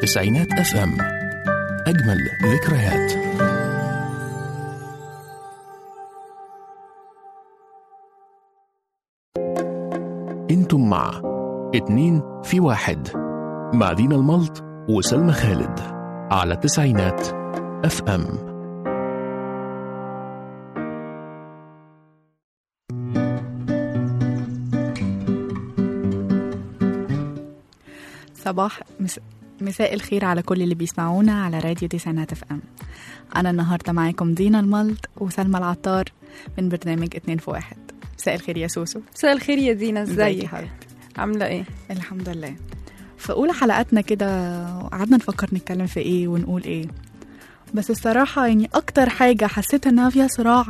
تسعينات اف ام اجمل ذكريات انتم مع اتنين في واحد مع دينا الملط وسلمى خالد على تسعينات اف ام صباح مس... مساء الخير على كل اللي بيسمعونا على راديو تسعينات اف ام انا النهارده معاكم دينا الملط وسلمى العطار من برنامج اتنين في واحد مساء الخير يا سوسو مساء الخير يا دينا ازيك يا ازيك حبيبتي عامله ايه الحمد لله في اولى حلقاتنا كده قعدنا نفكر نتكلم في ايه ونقول ايه بس الصراحه يعني اكتر حاجه حسيت انها فيها صراع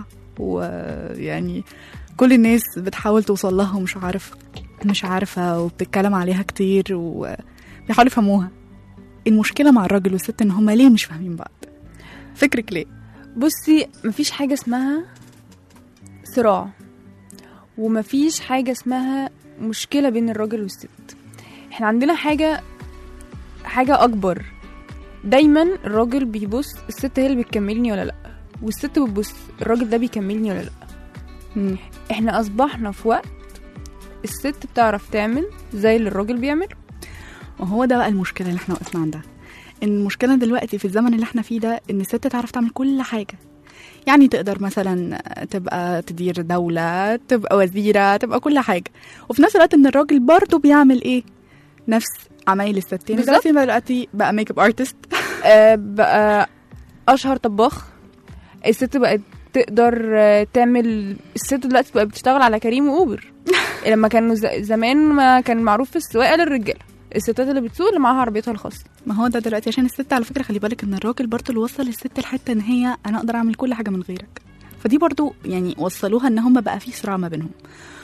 ويعني كل الناس بتحاول توصل لها ومش عارف مش عارفه وبتتكلم عليها كتير وبيحاولوا يفهموها المشكله مع الراجل والست ان هما ليه مش فاهمين بعض فكرك ليه بصي مفيش حاجه اسمها صراع ومفيش حاجه اسمها مشكله بين الراجل والست احنا عندنا حاجه حاجه اكبر دايما الراجل بيبص الست هي اللي بتكملني ولا لا والست بتبص الراجل ده بيكملني ولا لا مم. احنا اصبحنا في وقت الست بتعرف تعمل زي اللي الراجل بيعمل وهو ده بقى المشكله اللي احنا وقفنا عندها ان المشكله دلوقتي في الزمن اللي احنا فيه ده ان الست تعرف تعمل كل حاجه يعني تقدر مثلا تبقى تدير دولة تبقى وزيرة تبقى كل حاجة وفي نفس الوقت ان الراجل برضه بيعمل ايه نفس عمايل الست يعني بالظبط. دلوقتي دلوقتي بقى ميك اب ارتست آه، بقى اشهر طباخ الست بقت تقدر آه، تعمل الست دلوقتي بقت بتشتغل على كريم واوبر لما كانوا ز- زمان ما كان معروف في السواقه للرجاله الستات اللي بتسوق اللي معاها عربيتها الخاصه ما هو ده دلوقتي عشان الست على فكرة خلي بالك ان الراجل برضه اللي وصل الست الحتة ان هي انا اقدر اعمل كل حاجة من غيرك فدي برضه يعني وصلوها ان هم بقى في صراع ما بينهم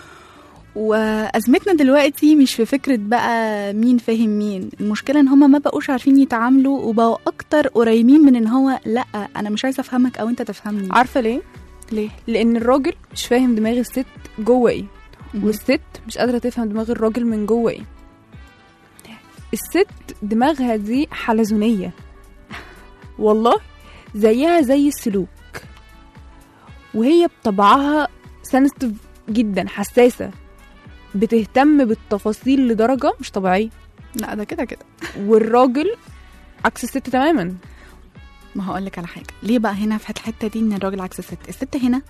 وازمتنا دلوقتي مش في فكرة بقى مين فاهم مين المشكلة ان هم ما بقوش عارفين يتعاملوا وبقوا اكتر قريبين من ان هو لا انا مش عايزة افهمك او انت تفهمني عارفه ليه ليه لان الراجل مش فاهم دماغ الست جوه ايه مهم. والست مش قادره تفهم دماغ الراجل من جوه ايه الست دماغها دي حلزونيه والله زيها زي السلوك وهي بطبعها سنسيتيف جدا حساسه بتهتم بالتفاصيل لدرجه مش طبيعيه لا ده كده كده والراجل عكس الست تماما ما هقول لك على حاجه ليه بقى هنا في الحته دي ان الراجل عكس الست الست هنا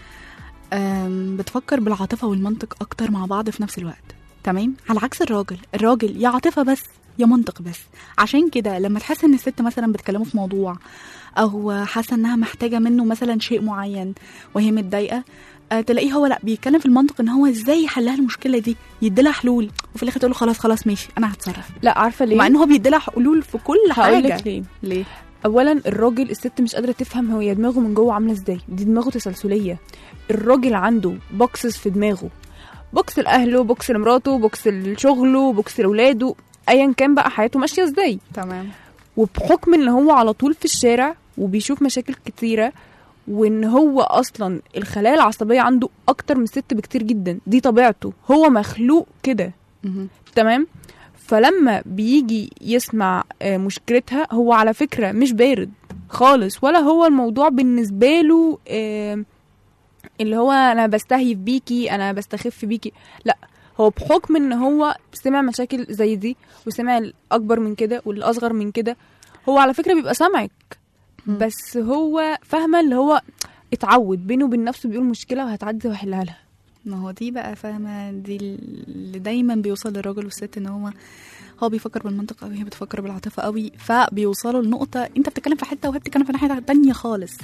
أم، بتفكر بالعاطفه والمنطق اكتر مع بعض في نفس الوقت تمام على عكس الراجل الراجل يا عاطفه بس يا منطق بس عشان كده لما تحس ان الست مثلا بتكلمه في موضوع او حاسه انها محتاجه منه مثلا شيء معين وهي متضايقه أه، تلاقيه هو لا بيتكلم في المنطق ان هو ازاي يحلها المشكله دي يديلها حلول وفي الاخر تقول له خلاص خلاص ماشي انا هتصرف لا عارفه ليه مع ان هو بيديلها حلول في كل هقول حاجه لك ليه ليه اولا الراجل الست مش قادره تفهم هي دماغه من جوه عامله ازاي دي دماغه تسلسليه الراجل عنده بوكسز في دماغه بوكس لاهله بوكس لمراته بوكس لشغله بوكس لاولاده ايا كان بقى حياته ماشيه ازاي تمام وبحكم ان هو على طول في الشارع وبيشوف مشاكل كتيره وان هو اصلا الخلايا العصبيه عنده اكتر من الست بكتير جدا دي طبيعته هو مخلوق كده مهم. تمام فلما بيجي يسمع آه، مشكلتها هو على فكرة مش بارد خالص ولا هو الموضوع بالنسبة له آه، اللي هو أنا بستهيف بيكي أنا بستخف بيكي لا هو بحكم ان هو سمع مشاكل زي دي وسمع الأكبر من كده والأصغر من كده هو على فكرة بيبقى سامعك مم. بس هو فاهمة اللي هو اتعود بينه وبين نفسه بيقول مشكلة وهتعدي وهحلها لها ما هو دي بقى فاهمة دي اللي دايما بيوصل للراجل والست ان هو هو بيفكر بالمنطق قوي هي بتفكر بالعاطفة قوي فبيوصلوا لنقطة انت بتتكلم في حتة وهي بتتكلم في ناحية تانية خالص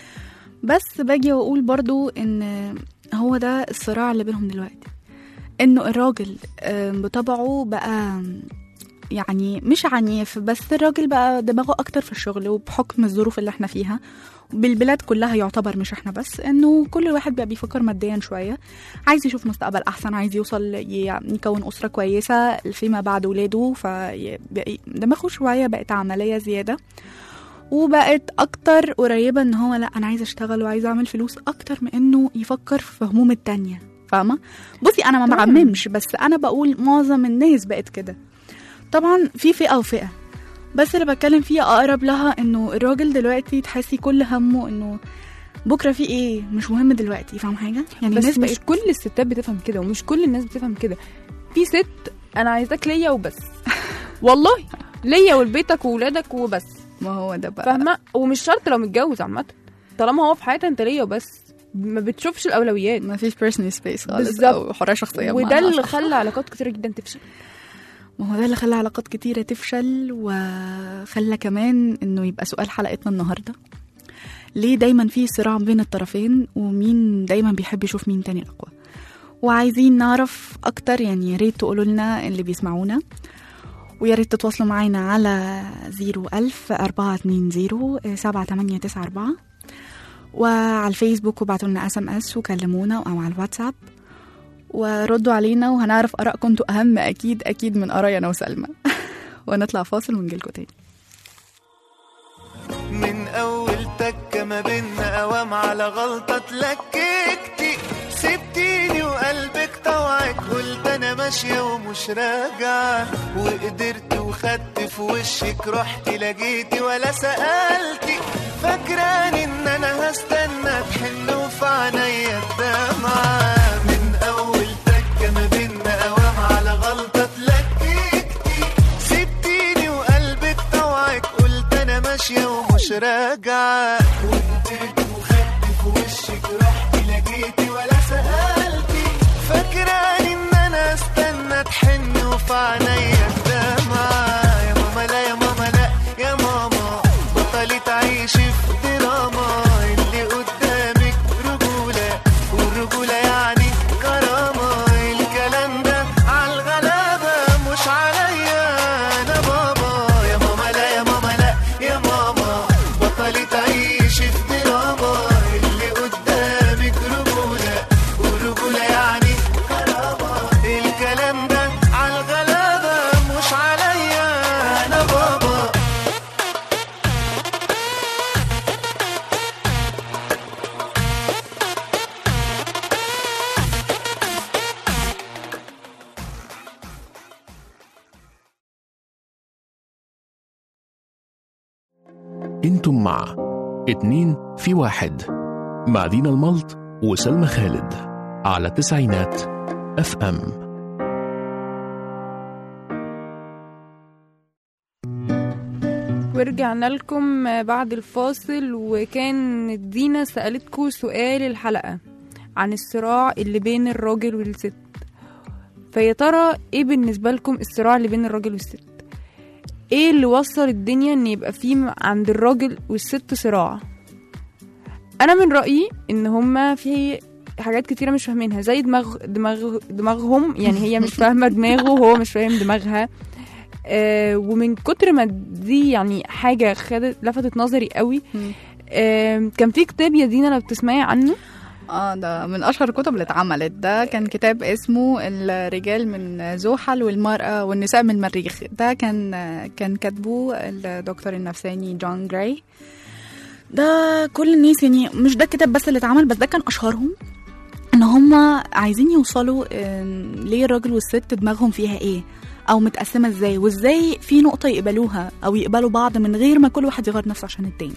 بس باجي واقول برضو ان هو ده الصراع اللي بينهم دلوقتي انه الراجل آم، بطبعه بقى يعني مش عنيف بس الراجل بقى دماغه اكتر في الشغل وبحكم الظروف اللي احنا فيها بالبلاد كلها يعتبر مش احنا بس انه كل واحد بقى بيفكر ماديا شويه عايز يشوف مستقبل احسن عايز يوصل ي- يكون اسره كويسه فيما بعد ولاده فدماغه شويه بقت عمليه زياده وبقت اكتر قريبه ان هو لا انا عايزه اشتغل وعايزه اعمل فلوس اكتر من انه يفكر في هموم التانية فاهمه بصي انا ما طبعاً. بعممش بس انا بقول معظم الناس بقت كده طبعا في فئه وفئه بس اللي بتكلم فيه اقرب لها انه الراجل دلوقتي تحسي كل همه انه بكره في ايه مش مهم دلوقتي فاهم حاجه يعني بس الناس مش بقت كل الستات بتفهم كده ومش كل الناس بتفهم كده في ست انا عايزاك ليا وبس والله ليا ولبيتك وولادك وبس ما هو ده بقى فاهمه ومش شرط لو متجوز عامه طالما هو في حياتها انت ليا وبس ما بتشوفش الاولويات ما فيش بيرسونال سبيس خالص بالظبط. او حريه شخصيه وده بمعنى اللي أصح. خلى علاقات كتيره جدا تفشل ما هو ده اللي خلى علاقات كتيرة تفشل وخلى كمان انه يبقى سؤال حلقتنا النهاردة ليه دايما في صراع بين الطرفين ومين دايما بيحب يشوف مين تاني الأقوى وعايزين نعرف أكتر يعني يا ريت تقولوا لنا اللي بيسمعونا ويا ريت تتواصلوا معانا على 01000 420 7894 وعلى الفيسبوك وبعتوا لنا اس ام اس وكلمونا او على الواتساب وردوا علينا وهنعرف ارائكم انتوا اهم اكيد اكيد من ارائي انا وسلمى ونطلع فاصل ونجيلكوا تاني من اول تكة ما بينا اوام على غلطة اتلككتي سبتيني وقلبك طوعك قلت انا ماشية ومش راجعة وقدرت وخدت في وشك رحت لقيتي ولا سألتي فاكراني ان انا هستنى تحن وفي عينيا الدمعة من اول تكة ما بينا اوام على غلطة اتلككتي سبتيني وقلبك طوعك قلت انا ماشية ومش راجعة وقدرت وخدت في وشك رحت لقيتي ولا سألتي فاكراني ان انا استنى تحن وفي عينيا الدمعة يا ماما لا يا ماما لا يا ماما بطلي تعيشي في دراما اللي قدامك رجولة والرجولة يعني كرامة الكلام ده عالغلابة مش عليا انا بابا يا ماما لا يا ماما لا يا ماما بطلي تعيشي في دراما اللي قدامك رجولة والرجولة يعني كرامة الكلام ده عالغلابة مش عليا انا بابا انتم مع اتنين في واحد مع دينا الملط وسلمى خالد على تسعينات اف ام ورجعنا لكم بعد الفاصل وكان دينا سألتكم سؤال الحلقة عن الصراع اللي بين الراجل والست فيا ترى ايه بالنسبة لكم الصراع اللي بين الراجل والست ايه اللي وصل الدنيا ان يبقى فيه عند الراجل والست صراع انا من رأيي ان هما في حاجات كتيرة مش فاهمينها زي دماغ دماغ دماغهم يعني هي مش فاهمة دماغه وهو مش فاهم دماغها آه ومن كتر ما دي يعني حاجة خدت لفتت نظري قوي مم. آه كان في كتاب يا دينا لو بتسمعي عنه اه ده من اشهر الكتب اللي اتعملت ده كان كتاب اسمه الرجال من زحل والمرأة والنساء من المريخ ده كان كان كاتبه الدكتور النفساني جون جراي ده كل الناس يعني مش ده الكتاب بس اللي اتعمل بس ده كان اشهرهم ان هم عايزين يوصلوا آم، ليه الراجل والست دماغهم فيها ايه او متقسمه ازاي وازاي في نقطه يقبلوها او يقبلوا بعض من غير ما كل واحد يغير نفسه عشان التاني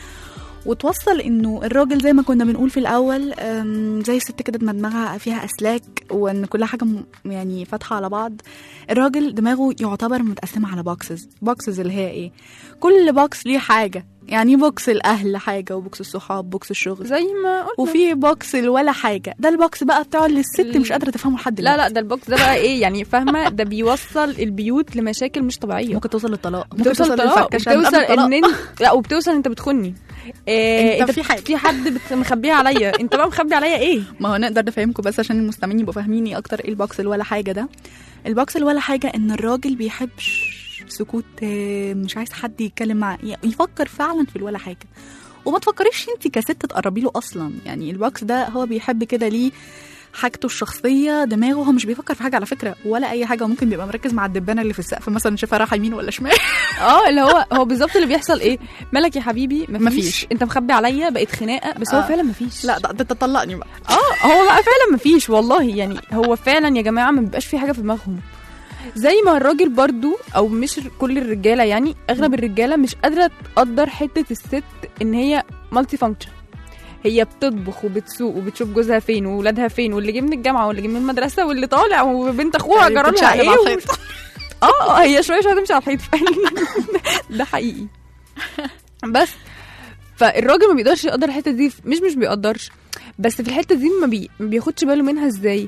وتوصل انه الراجل زي ما كنا بنقول في الاول أم، زي الست كده دماغ- دماغها فيها اسلاك وان كل حاجه م- يعني فاتحه على بعض الراجل دماغه يعتبر متقسمه على بوكسز بوكسز اللي هي ايه كل بوكس ليه حاجه يعني بوكس الاهل حاجه وبوكس الصحاب بوكس الشغل زي ما قلنا وفي بوكس ولا حاجه ده البوكس بقى بتاع اللي الست ال- مش قادره تفهمه لحد لا لا دلوقتي ده البوكس ده بقى ايه يعني فاهمه ده بيوصل البيوت لمشاكل مش طبيعيه ممكن توصل للطلاق ممكن بتوصل طلاق للفركشة من وبتوصل قبل الطلاق. ان انت لا وبتوصل انت بتخني إيه انت في حاجة. في حد بت- مخبيه عليا انت بقى مخبي عليا ايه ما هو نقدر نفهمكم بس عشان المستمعين يبقوا فاهميني اكتر ايه البوكس اللي ولا حاجه ده البوكس اللي ولا حاجه ان الراجل بيحب ش- سكوت آه، مش عايز حد يتكلم معاه ي- يفكر فعلا في الولا حاجه وما تفكريش انت كست تقربي له اصلا يعني البوكس ده هو بيحب كده ليه حاجته الشخصيه دماغه هو مش بيفكر في حاجه على فكره ولا اي حاجه وممكن بيبقى مركز مع الدبانه اللي في السقف مثلا شايفها رايحه يمين ولا شمال اه اللي هو هو بالظبط اللي بيحصل ايه مالك يا حبيبي مفيش, مفيش. انت مخبي عليا بقت خناقه بس هو آه. فعلا مفيش لا ده ده تطلقني بقى اه هو بقى فعلا مفيش والله يعني هو فعلا يا جماعه ما بيبقاش في حاجه في دماغهم زي ما الراجل برضو او مش كل الرجاله يعني اغلب الرجاله مش قادره تقدر حته الست ان هي مالتي فانكشن هي بتطبخ وبتسوق وبتشوف جوزها فين وولادها فين واللي جه من الجامعه واللي جه من المدرسه واللي طالع وبنت اخوها يعني جرى لها بتشقلب ايه على ومش- الحيط. اه اه هي شويه شويه هتمشي على الحيط فعلا ده حقيقي بس فالراجل ما بيقدرش يقدر الحته دي مش مش بيقدرش بس في الحته دي ما, بي... ما بياخدش باله منها ازاي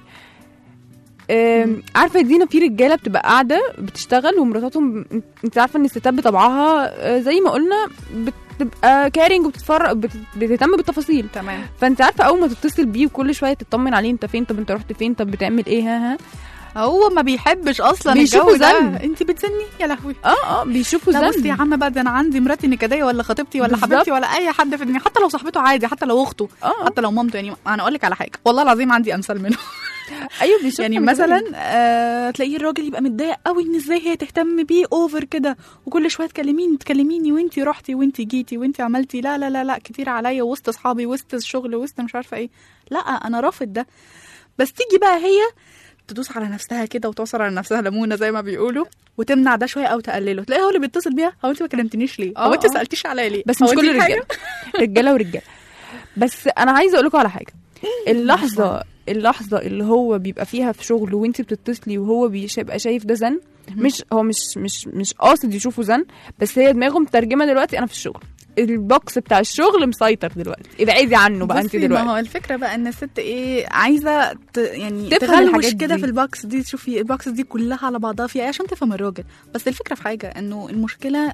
أم، عارفه يا دينا في رجاله بتبقى قاعده بتشتغل ومراتاتهم انت عارفه ان الستات بطبعها آه، زي ما قلنا بتبقى كارينج وبتتفرج بت- بتهتم بالتفاصيل تمام فانت عارفه اول ما تتصل بيه وكل شويه تطمن عليه انت فين طب انت رحت فين طب بتعمل ايه ها ها هو ما بيحبش اصلا بيشوفوا الجو ده زن. انت بتزني يا لهوي اه اه بيشوفوا لا بصي زن يا عم بقى ده انا عندي مراتي نكديه ولا خطيبتي ولا بالظبط. حبيبتي ولا اي حد في الدنيا حتى لو صاحبته عادي حتى لو اخته اه حتى لو مامته يعني انا اقول لك على حاجه والله العظيم عندي امثال منه ايوه بيشوفوا يعني من مثلا زن. آه تلاقيه الراجل يبقى متضايق قوي ان ازاي هي تهتم بيه اوفر كده وكل شويه تكلميني تكلميني وانتي رحتي وانتي جيتي وانتي عملتي لا لا لا لا كتير عليا وسط اصحابي وسط الشغل وسط مش عارفه ايه لا انا رافض ده بس تيجي بقى هي تدوس على نفسها كده وتوصل على نفسها ليمونه زي ما بيقولوا وتمنع ده شويه او تقلله تلاقي هو اللي بيتصل بيها هو انت ما كلمتنيش ليه آه، هو انت آه. سالتيش عليا ليه بس هو مش انت كل في حاجة؟ الرجاله رجاله ورجاله بس انا عايزه اقول لكم على حاجه اللحظه اللحظه اللي هو بيبقى فيها في شغل وانت بتتصلي وهو بيبقى شايف ده زن مش هو مش مش مش قاصد يشوفه زن بس هي دماغه مترجمه دلوقتي انا في الشغل البوكس بتاع الشغل مسيطر دلوقتي ابعدي عنه بقى انت بصي، ما دلوقتي هو الفكره بقى ان الست ايه عايزه ت... يعني تفهم تغلوش الحاجات كده دي. في البوكس دي تشوفي البوكس دي كلها على بعضها فيها ايه عشان تفهم الراجل بس الفكره في حاجه انه المشكله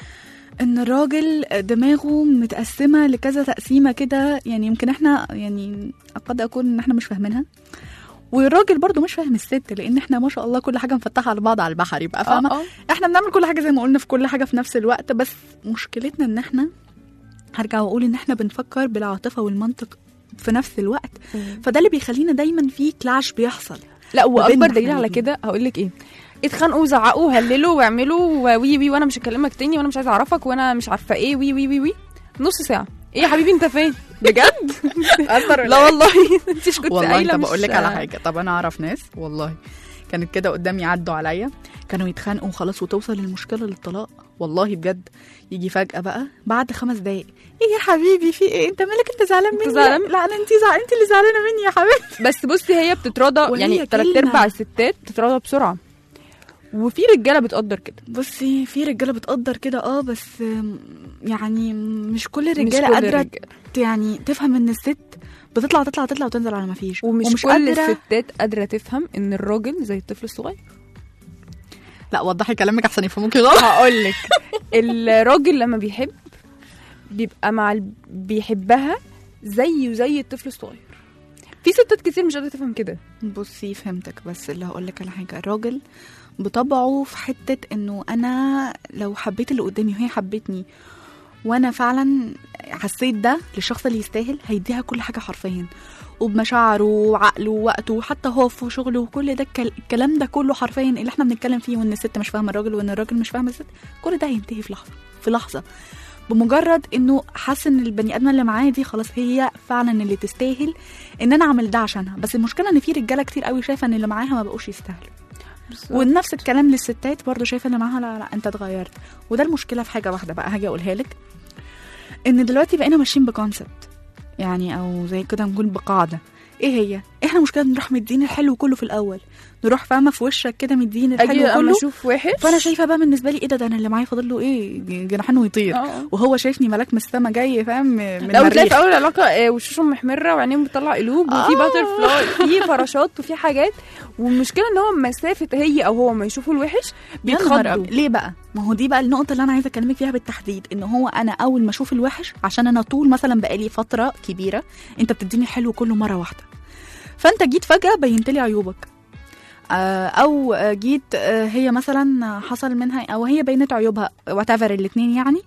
ان الراجل دماغه متقسمه لكذا تقسيمه كده يعني يمكن احنا يعني قد اكون ان احنا مش فاهمينها والراجل برضو مش فاهم الست لان احنا ما شاء الله كل حاجه مفتحه على بعض على البحر يبقى فاهمه اه احنا بنعمل كل حاجه زي ما قلنا في كل حاجه في نفس الوقت بس مشكلتنا ان احنا هرجع واقول ان احنا بنفكر بالعاطفه والمنطق في نفس الوقت فده اللي بيخلينا دايما في كلاش بيحصل لا واكبر وبيننا دليل احنا على الاتنين. كده هقول لك ايه اتخانقوا وزعقوا وهللوا واعملوا وي وي وانا مش هكلمك تاني وانا مش عايزه اعرفك وانا مش عارفه ايه وي وي وي وي نص ساعه ايه يا حبيبي انت فين بجد لا والله انت مش كنت والله قايله طب مش- اقول لك على حاجه طب انا اعرف ناس والله كانت كده قدامي عدوا عليا كانوا يتخانقوا خلاص وتوصل المشكله للطلاق والله بجد يجي فجاه بقى بعد خمس دقايق ايه يا حبيبي في ايه انت مالك انت زعلان أنت مني زعلان؟ لا انا انت زع... انت اللي زعلانه مني يا حبيبتي بس بصي هي بتتراضى وهي يعني تلات كلمة. ارباع الستات بتتراضى بسرعه وفي رجاله بتقدر كده بصي في رجاله بتقدر كده اه بس آم، يعني مش كل مش الرجاله كل قادره الرجالة. يعني تفهم ان الست بتطلع تطلع تطلع وتنزل على ما فيش ومش, كل الستات قادره تفهم ان الراجل زي الطفل الصغير لا وضحي كلامك احسن يفهموكي غلط هقول لك الراجل لما بيحب بيبقى مع ال... بيحبها زيه زي الطفل الصغير في ستات كتير مش قادره تفهم كده بصي فهمتك بس اللي هقول لك على حاجه الراجل بطبعه في حته انه انا لو حبيت اللي قدامي وهي حبتني وانا فعلا حسيت ده للشخص اللي يستاهل هيديها كل حاجه حرفيا وبمشاعره وعقله ووقته وحتى هو في شغله وكل ده الكل- الكلام ده كله حرفيا اللي احنا بنتكلم فيه وان الست مش فاهمه الراجل وان الراجل مش فاهم الست كل ده هينتهي في لحظه في لحظه بمجرد انه حاسس ان البني ادمه اللي معايا دي خلاص هي فعلا اللي تستاهل ان انا اعمل ده عشانها بس المشكله ان في رجاله كتير قوي شايفه ان اللي معاها ما بقوش يستاهلوا ونفس الكلام للستات برضه شايفه اللي معاها لا لا انت اتغيرت وده المشكله في حاجه واحده بقى هاجي اقولها لك ان دلوقتي بقينا ماشيين بكونسبت يعني او زي كده نقول بقاعده ايه هي احنا مشكله نروح مدين الحلو كله في الاول نروح فاهمه في وشك كده مدين اجي الحلو اما كله اشوف وحش فانا شايفه بقى بالنسبه لي ايه ده ده انا اللي معايا فاضل له ايه جناحين ويطير اه وهو شايفني ملاك من السما جاي فاهم من لا وتلاقي المريخ في اول علاقه آه، وشوشهم محمره وعينيهم بتطلع قلوب وفي آه. باتر فلاي في فراشات وفي حاجات والمشكله ان هو مسافه هي او هو ما يشوفوا الوحش يا نهار بيتخضوا أبيض. ليه بقى ما هو دي بقى النقطه اللي انا عايزه اكلمك فيها بالتحديد ان هو انا اول ما اشوف الوحش عشان انا طول مثلا بقالي فتره كبيره انت بتديني الحلو كله مره واحده فانت جيت فجاه بينت لي عيوبك آه، او آه، جيت آه، هي مثلا حصل منها او هي بينت عيوبها وات ايفر الاثنين يعني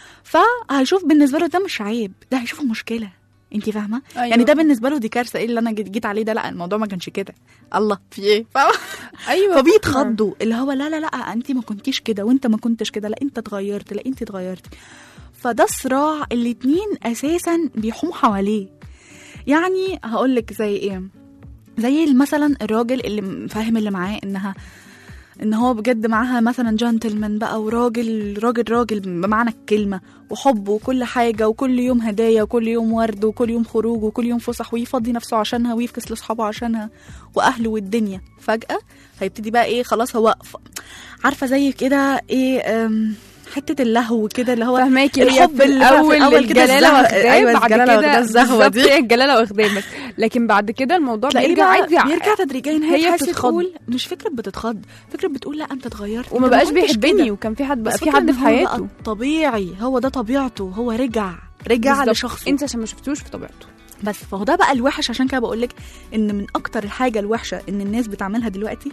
فهيشوف بالنسبه له ده مش عيب ده هيشوفه مشكله انت فاهمه أيوة. يعني ده بالنسبه له دي كارثه ايه اللي انا جيت جيت عليه ده لا الموضوع ما كانش كده الله في ايه فاهمه ايوه فبيتخضوا اللي هو لا لا لا انت ما كنتيش كده وانت ما كنتش كده لا انت اتغيرت لا انت اتغيرتي فده صراع الاتنين اساسا بيحوم حواليه يعني هقول لك زي ايه زي مثلا الراجل اللي فاهم اللي معاه انها ان هو بجد معاها مثلا جنتلمان بقى وراجل راجل راجل بمعنى الكلمه وحب وكل حاجه وكل يوم هدايا وكل يوم ورد وكل يوم خروج وكل يوم فسح ويفضي نفسه عشانها ويفكس لاصحابه عشانها واهله والدنيا فجاه هيبتدي بقى ايه خلاص هو ف- عارفه زي كده ايه أم، حته اللهو كده اللي هو فهماكي هي الحب في اللي في الاول الأول كده الجلاله الزهو- واخداه أيوة، بعد الجلالة واخداه كده الزهوة بالظبط دي. هي الجلاله واخداه بس لكن بعد كده الموضوع تلاقيه بيرجع بقى عادي بيرجع تدريجيا هي, هي تحس بتتخض. تقول مش فكره بتتخض فكره بتقول لا انت اتغيرت وما أنت بقاش كنتش بيحبني كده. وكان في حد بقى بس في فكرة حد إن في هو بقى حياته طبيعي هو ده طبيعته هو رجع رجع بالظبط. لشخصه انت عشان ما شفتوش في طبيعته بس فهو ده بقى الوحش عشان كده بقول لك ان من اكتر الحاجه الوحشه ان الناس بتعملها دلوقتي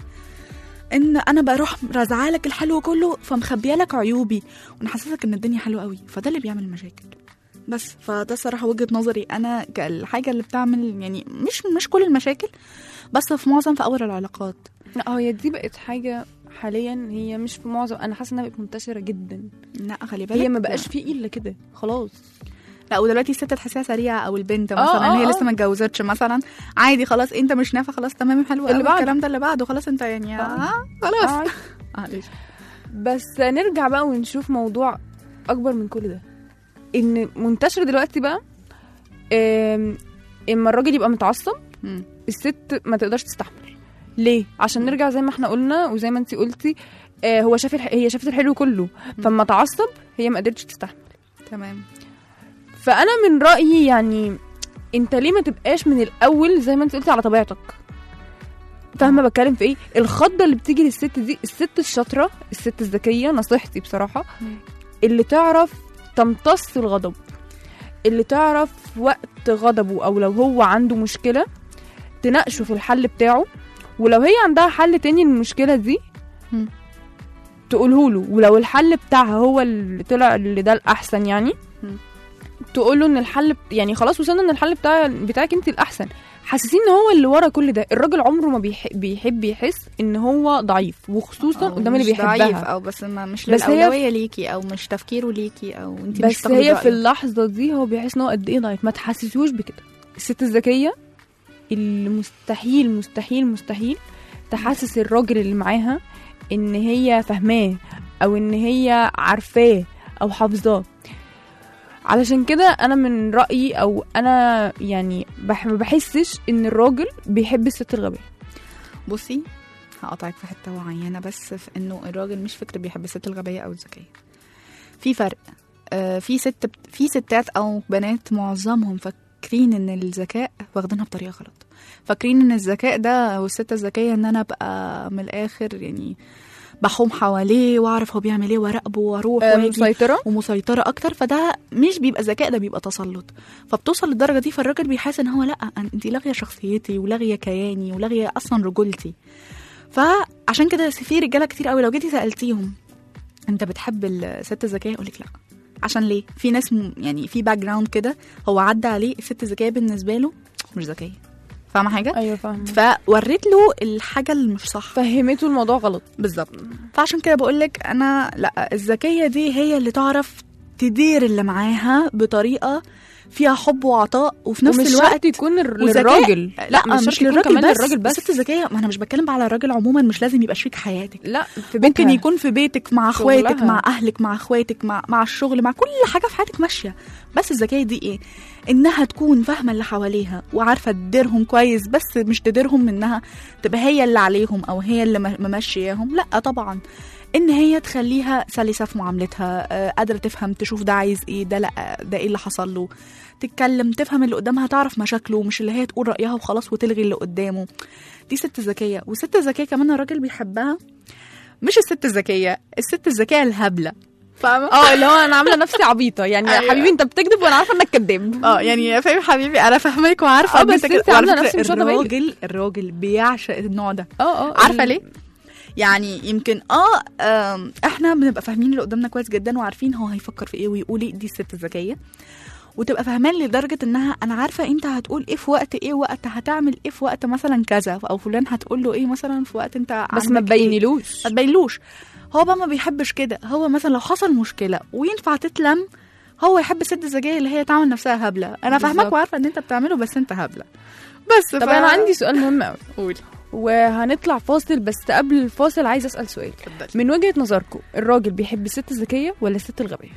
ان انا بروح رازعه لك الحلو كله فمخبيه لك عيوبي ونحسسك ان الدنيا حلوه قوي فده اللي بيعمل المشاكل بس فده الصراحه وجهه نظري انا الحاجه اللي بتعمل يعني مش مش كل المشاكل بس في معظم في اول العلاقات لا هي دي بقت حاجه حاليا هي مش في معظم انا حاسه انها بقت منتشره جدا لا خلي بالك هي ما بقاش في الا كده خلاص لا ودلوقتي الست تحسيها سريعه او البنت آه، مثلا آه، هي آه. لسه ما اتجوزتش مثلا عادي خلاص انت مش نافع خلاص تمام حلو اللي قوي بعده. الكلام ده اللي بعده خلاص انت يعني آه. آه خلاص عادي. معلش بس نرجع بقى ونشوف موضوع اكبر من كل ده ان منتشر دلوقتي بقى آم، اما الراجل يبقى متعصب مم. الست ما تقدرش تستحمل ليه عشان نرجع زي ما احنا قلنا وزي ما انتي قلتي آه هو شاف الح... هي شافت الحلو كله فما تعصب هي ما قدرتش تستحمل تمام فانا من رايي يعني انت ليه ما تبقاش من الاول زي ما انت قلتي على طبيعتك فاهمه بتكلم في ايه الخضه اللي بتيجي للست دي الست الشاطره الست الذكيه نصيحتي بصراحه مم. اللي تعرف تمتص الغضب اللي تعرف وقت غضبه او لو هو عنده مشكله تناقشه في الحل بتاعه ولو هي عندها حل تاني للمشكله دي مم. تقوله له ولو الحل بتاعها هو اللي طلع اللي ده الاحسن يعني مم. تقول له ان الحل بت- يعني خلاص وصلنا ان الحل بتاع بتاعك انت الاحسن حاسسين ان هو اللي ورا كل ده الراجل عمره ما بيحب, بيحب يحس ان هو ضعيف وخصوصا أو قدام اللي مش ضعيف بيحبها او بس ما مش بس هي- للاولويه ليكي او مش تفكيره ليكي او انت مش بس بتاخدي هي في رأيه. اللحظه دي هو بيحس ان هو قد ايه ضعيف ما تحسسوش بكده الست الذكيه اللي مستحيل مستحيل مستحيل تحسس الراجل اللي معاها ان هي فاهماه او ان هي عارفاه او حافظاه علشان كده انا من رايي او انا يعني بح ما بحسش ان الراجل بيحب الست الغبيه بصي هقطعك في حته معينه بس في انه الراجل مش فكره بيحب الست الغبيه او الذكيه في فرق آه في ست بت- في ستات او بنات معظمهم فاكرين ان الذكاء واخدينها بطريقه غلط فاكرين ان الذكاء ده والست الذكيه ان انا ابقى من الاخر يعني بحوم حواليه واعرف هو بيعمل ايه وراقبه واروح آه، واجي مسيطره ومسيطره اكتر فده مش بيبقى ذكاء ده بيبقى تسلط فبتوصل للدرجه دي فالراجل بيحس ان هو لا انت لاغيه شخصيتي ولاغيه كياني ولاغيه اصلا رجولتي فعشان كده في رجاله كتير قوي لو جيتي سالتيهم انت بتحب الست الذكيه يقول لك لا عشان ليه في ناس م- يعني في باك جراوند كده هو عدى عليه الست الذكيه بالنسبه له مش ذكيه فاهمه حاجه ايوه فاهمه فوريت له الحاجه اللي مش صح فهمته الموضوع غلط بالظبط فعشان كده بقول لك انا لا الذكيه دي هي اللي تعرف تدير اللي معاها بطريقه فيها حب وعطاء وفي نفس ومش الوقت شرط يكون الر- وذكاء. للراجل لا مش, مش, شرط يكون للراجل كمان بس للراجل بس الست الذكيه ما انا مش بتكلم بقى على الراجل عموما مش لازم يبقى شريك حياتك لا في بيتها ممكن يكون في بيتك مع اخواتك شغلها. مع اهلك مع اخواتك مع مع الشغل مع كل حاجه في حياتك ماشيه بس الذكيه دي ايه انها تكون فاهمه اللي حواليها وعارفه تديرهم كويس بس مش تديرهم انها تبقى هي اللي عليهم او هي اللي م- ممشياهم لا طبعا ان هي تخليها سلسه في معاملتها آه، قادره تفهم تشوف ده عايز ايه ده لا ده ايه اللي حصل له تتكلم تفهم اللي قدامها تعرف مشاكله مش اللي هي تقول رايها وخلاص وتلغي اللي قدامه دي ست ذكيه والست الذكيه كمان الراجل بيحبها مش الست الذكيه الست الذكيه الهبله فاهمه اه اللي هو انا عامله نفسي عبيطه يعني أيوة. يا حبيبي انت بتكذب وانا عارفه انك كذاب اه يعني يا فاهم حبيبي انا فاهماك وعارفه آه، إن بس كده- انت وعلى عاملة فكرة نفسك مش واخدة بالك. الراجل الراجل بيعشق النوع ده اه اه عارفه ال- ليه يعني يمكن اه آم، احنا بنبقى فاهمين اللي قدامنا كويس جدا وعارفين هو هيفكر في ايه ويقول ايه دي الست الذكيه وتبقى فاهمان لدرجه انها انا عارفه انت هتقول ايه في وقت ايه وقت هتعمل ايه في وقت مثلا كذا او فلان هتقول له ايه مثلا في وقت انت بس ما عندك إيه. تبينيلوش ما تبينلوش هو بقى ما بيحبش كده هو مثلا لو حصل مشكله وينفع تتلم هو يحب الست الذكيه اللي هي تعمل نفسها هبله انا فاهمك بالظبط. وعارفه ان انت بتعمله بس انت هبله بس طب انا عندي سؤال مهم قوي قولي وهنطلع فاصل بس قبل الفاصل عايز اسال سؤال اتفضلي من وجهه نظركم الراجل بيحب الست الذكيه ولا الست الغبيه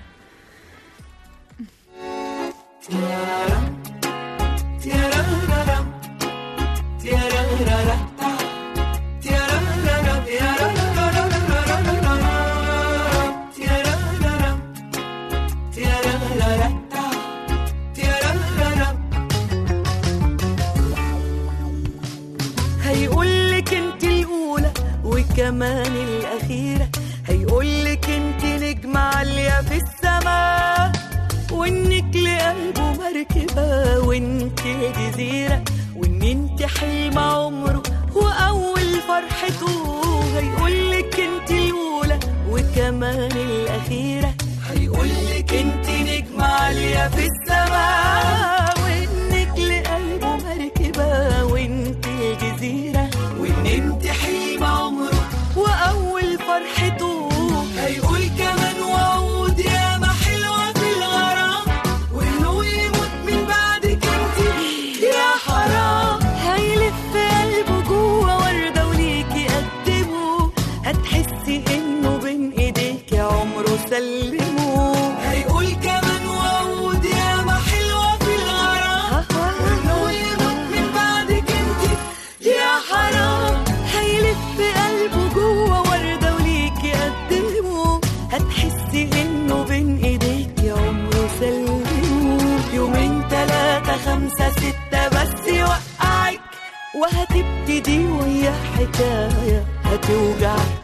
هيقولك انت الاولى وكمان الاخيره هيقولك انت نجمه عاليه في السماء وانك لقلبه مركبه وانت جزيره وان انت حلم عمره واول فرحته هيقولك انت الاولى وكمان الاخيره هيقولك انت نجمه عاليه في السماء وانك لقلبه مركبه وانت الجزيره وان انت حلم عمره واول فرحته هيقول كمان وعود يا ما حلوه في الغرام وانه يموت من بعدك انت يا حرام هيلف قلبه جوه ورده وليكي قدمه هتحسي انه بين ايديك عمره سلمه هيقول كمان وعود يا ما حلوه في الغرام وانه يموت من بعدك انت يا حرام هيلف قلبه جوه ورده وليكي قدمه هتحسي انه بين ايديك عمره سلمه يومين تلاتة خمسة ستة بس يوقعك وهتبتدي ويا حكاية هتوجعك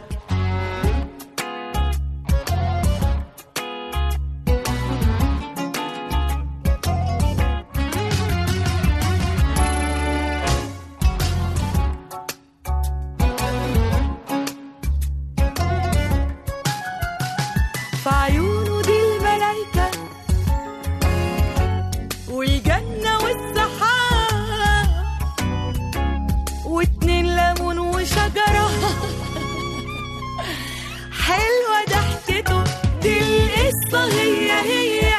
في عيونه دي الملايكة والجنة والسحاب واتنين ليمون وشجرة حلوة ضحكته دي القصة هي هي